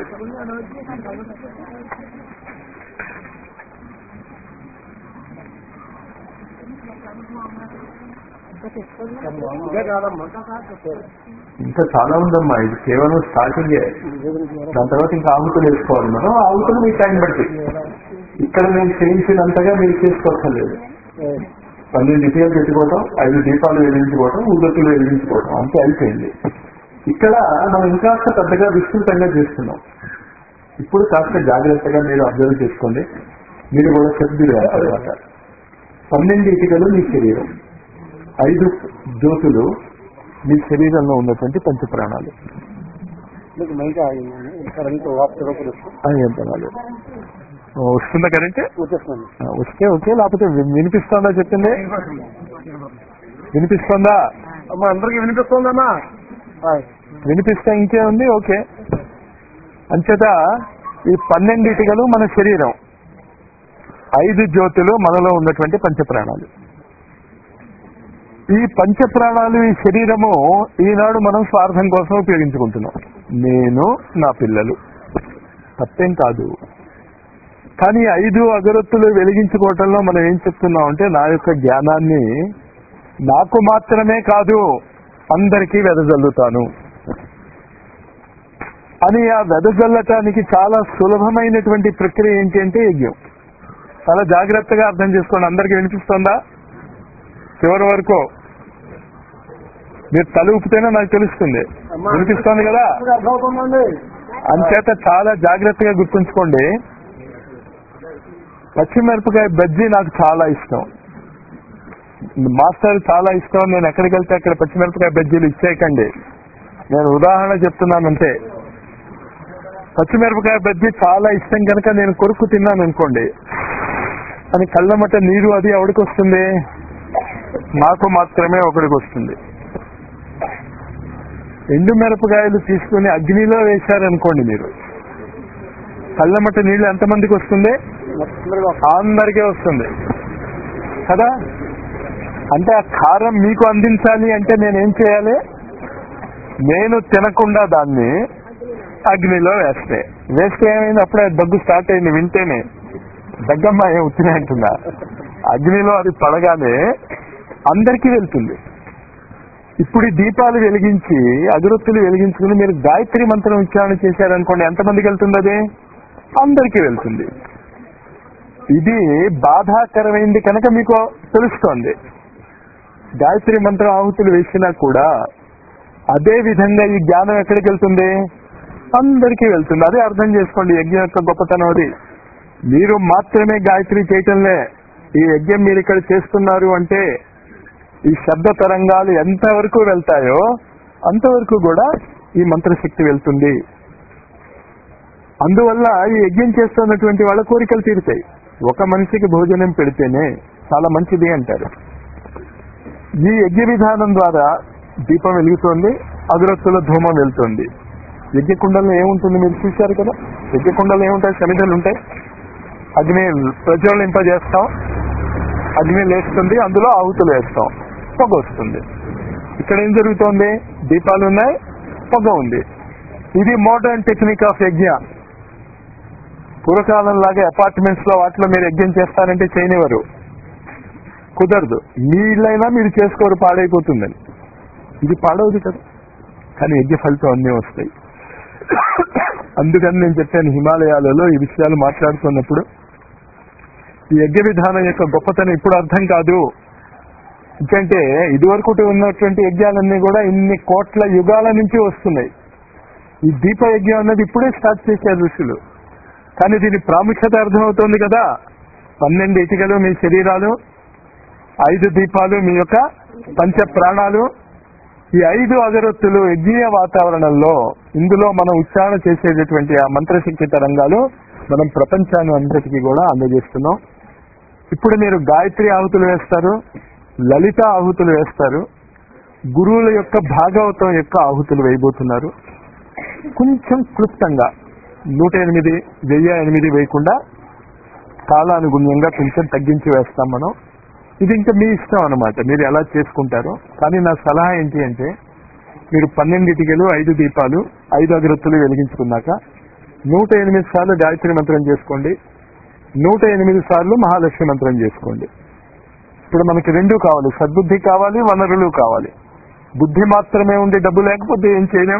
ఇదే కాదమ్మా ఇంకా చాలా ఉందమ్మా ఇది కేవలం స్టార్టింగే దాని తర్వాత ఇంకా ఆహుతులు వేసుకోవాలి మనం ఆహుతులు మీ టైం బట్టి ఇక్కడ నేను చేయించినంతగా మీరు చేసుకోవట్లేదు పన్నెండు ఇటీవలు పెట్టుకోవటం ఐదు దీపాలు వెలిగించుకోవటం ఉదత్తులు వెలిగించుకోవటం అంతే అయిపోయింది ఇక్కడ మనం ఇంకాస్త పెద్దగా విస్తృతంగా చేస్తున్నాం ఇప్పుడు కాస్త జాగ్రత్తగా మీరు అబ్జర్వ్ చేసుకోండి మీరు కూడా చెప్తురు తర్వాత పన్నెండు ఇటుకలు మీ శరీరం ఐదు జ్యోతులు మీ శరీరంలో ఉన్నటువంటి పంచప్రాణాలు మీకు మైకా కరెంట్ వార్తలో కూడా అని ఏం పర్వాలేదు వస్తుందా కరెంటే వచ్చేస్తుంది ఆ, వస్తే ఓకే లేకపోతే వి- వినిపిస్తోందా చెప్పింది వినిపిస్తోందా అమ్మా అందరికి వినిపిస్తుందమ్మా వినిపిస్తే ఇంకే ఉంది ఓకే అంచేత ఈ పన్నెండిటికలు మన శరీరం ఐదు జ్యోతులు మనలో ఉన్నటువంటి పంచప్రాణాలు ఈ పంచప్రాణాలు ఈ శరీరము ఈనాడు మనం స్వార్థం కోసం ఉపయోగించుకుంటున్నాం నేను నా పిల్లలు తప్పేం కాదు కానీ ఐదు అగరత్తులు వెలిగించుకోవటంలో మనం ఏం చెప్తున్నాం అంటే నా యొక్క జ్ఞానాన్ని నాకు మాత్రమే కాదు అందరికీ వెదజల్లుతాను అని ఆ వెదజల్లటానికి చాలా సులభమైనటువంటి ప్రక్రియ ఏంటి అంటే యజ్ఞం చాలా జాగ్రత్తగా అర్థం చేసుకోండి అందరికీ వినిపిస్తుందా చివరి వరకు మీరు తల ఊపితేనే నాకు తెలుస్తుంది వినిపిస్తోంది కదా అర్థమవుతుందండి అంచేత చాలా జాగ్రత్తగా గుర్తుంచుకోండి పచ్చిమిరపకాయ బజ్జీ నాకు చాలా ఇష్టం మాస్టర్ చాలా ఇష్టం నేను ఎక్కడికి వెళ్తే అక్కడ పచ్చిమిరపకాయ బజ్జీలు ఇచ్చేయకండి నేను ఉదాహరణ చెప్తున్నాను అంతే పచ్చిమిరపకాయ బజ్జీ చాలా ఇష్టం కనుక నేను కొరుకు తిన్నాను అనుకోండి అని కళ్ళమట నీరు అది ఎవడికి వస్తుంది నాకు మాత్రమే ఒకడికి వస్తుంది ఎండు మిరపకాయలు తీసుకుని అగ్నిలో వేశారనుకోండి మీరు కళ్ళమట నీళ్లు ఎంతమందికి వస్తుంది అందరికీ వస్తుంది కదా అంటే ఆ కారం మీకు అందించాలి అంటే నేనేం చేయాలి నేను తినకుండా దాన్ని అగ్నిలో వేస్తే వేస్తే ఏమైంది అప్పుడే దగ్గు స్టార్ట్ అయింది వింటేనే దగ్గమ్మ ఏం ఉత్తినే అంటుందా అగ్నిలో అది పడగానే అందరికీ వెళ్తుంది ఇప్పుడు ఈ దీపాలు వెలిగించి అగరొత్తులు వెలిగించుకుని మీరు గాయత్రి మంత్రం ఉచ్చారణ చేశారనుకోండి ఎంతమందికి వెళ్తుంది అది అందరికీ వెళ్తుంది ఇది బాధాకరమైంది కనుక మీకు తెలుస్తోంది గాయత్రి మంత్రం ఆహుతులు వేసినా కూడా అదే విధంగా ఈ జ్ఞానం ఎక్కడికి వెళ్తుంది అందరికీ వెళ్తుంది అదే అర్థం చేసుకోండి యజ్ఞం యొక్క గొప్పతనం అది మీరు మాత్రమే గాయత్రి చేయటంలే ఈ యజ్ఞం మీరు ఇక్కడ చేస్తున్నారు అంటే ఈ శబ్ద తరంగాలు ఎంతవరకు వెళ్తాయో అంతవరకు కూడా ఈ మంత్రశక్తి వెళ్తుంది అందువల్ల ఈ యజ్ఞం చేస్తున్నటువంటి వాళ్ళ కోరికలు తీరుతాయి ఒక మనిషికి భోజనం పెడితేనే చాలా మంచిది అంటారు ఈ యజ్ఞ విధానం ద్వారా దీపం వెలుగుతోంది అగరత్తుల ధూమం వెళ్తుంది యజ్ఞకుండంలో ఏముంటుంది మీరు చూశారు కదా యజ్ఞకుండంలో ఏముంటాయి సమిధలు ఉంటాయి అగ్ని ప్రజ్వలింపజేస్తాం అగ్ని లేస్తుంది అందులో ఆహుతులు వేస్తాం పొగ వస్తుంది ఇక్కడ ఏం జరుగుతోంది దీపాలు ఉన్నాయి పొగ ఉంది ఇది మోడర్న్ టెక్నిక్ ఆఫ్ యజ్ఞ పూర్వకాలం లాగా అపార్ట్మెంట్స్ లో వాటిలో మీరు యజ్ఞం చేస్తారంటే చేయనివారు కుదరదు మీ ఇళ్ళైనా మీరు చేసుకోరు పాడైపోతుందని ఇది పాడవదు కదా కానీ యజ్ఞ ఫలితం అన్నీ వస్తాయి అందుకని నేను చెప్పాను హిమాలయాలలో ఈ విషయాలు మాట్లాడుతున్నప్పుడు ఈ యజ్ఞ విధానం యొక్క గొప్పతనం ఇప్పుడు అర్థం కాదు ఎందుకంటే ఇదివరకు ఉన్నటువంటి యజ్ఞాలన్నీ కూడా ఇన్ని కోట్ల యుగాల నుంచి వస్తున్నాయి ఈ దీప యజ్ఞం అన్నది ఇప్పుడే స్టార్ట్ చేశారు ఋషులు కానీ దీని ప్రాముఖ్యత అర్థమవుతోంది కదా పన్నెండు ఇటుకలు మీ శరీరాలు ఐదు దీపాలు మీ యొక్క పంచ ప్రాణాలు ఈ ఐదు అగరొత్తులు యజ్ఞీయ వాతావరణంలో ఇందులో మనం ఉచ్చారణ చేసేటటువంటి ఆ మంత్రశక్తి తరంగాలు మనం ప్రపంచాన్ని అంతటికి కూడా అందజేస్తున్నాం ఇప్పుడు మీరు గాయత్రి ఆహుతులు వేస్తారు లలిత ఆహుతులు వేస్తారు గురువుల యొక్క భాగవతం యొక్క ఆహుతులు వేయబోతున్నారు కొంచెం క్లుప్తంగా నూట ఎనిమిది వెయ్యి ఎనిమిది వేయకుండా కాలానుగుణ్యంగా కొంచెం తగ్గించి వేస్తాం మనం ఇది ఇంకా మీ ఇష్టం అనమాట మీరు ఎలా చేసుకుంటారో కానీ నా సలహా ఏంటి అంటే మీరు పన్నెండిటికలు ఐదు దీపాలు ఐదు అగరత్తులు వెలిగించుకున్నాక నూట ఎనిమిది సార్లు గాయత్రి మంత్రం చేసుకోండి నూట ఎనిమిది సార్లు మహాలక్ష్మి మంత్రం చేసుకోండి ఇప్పుడు మనకి రెండు కావాలి సద్బుద్ధి కావాలి వనరులు కావాలి బుద్ధి మాత్రమే ఉండి డబ్బు లేకపోతే ఏం చేయలేం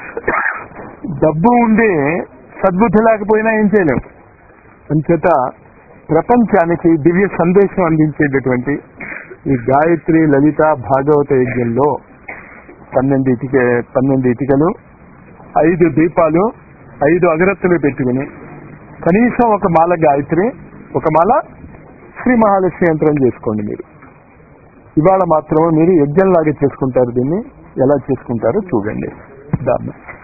డబ్బు ఉండి సద్బుద్ధి లేకపోయినా ఏం చేయలేం అంచేత ప్రపంచానికి దివ్య సందేశం అందించేటటువంటి ఈ గాయత్రి లలిత భాగవత యజ్ఞంలో పన్నెండు ఇటుక పన్నెండు ఇటుకలు ఐదు దీపాలు ఐదు అగరత్తులు పెట్టుకుని కనీసం ఒక మాల గాయత్రి ఒక మాల శ్రీ మహాలక్ష్మి యంత్రం చేసుకోండి మీరు ఇవాళ మాత్రం మీరు యజ్ఞంలాగా చేసుకుంటారు దీన్ని ఎలా చేసుకుంటారో చూడండి దాన్ని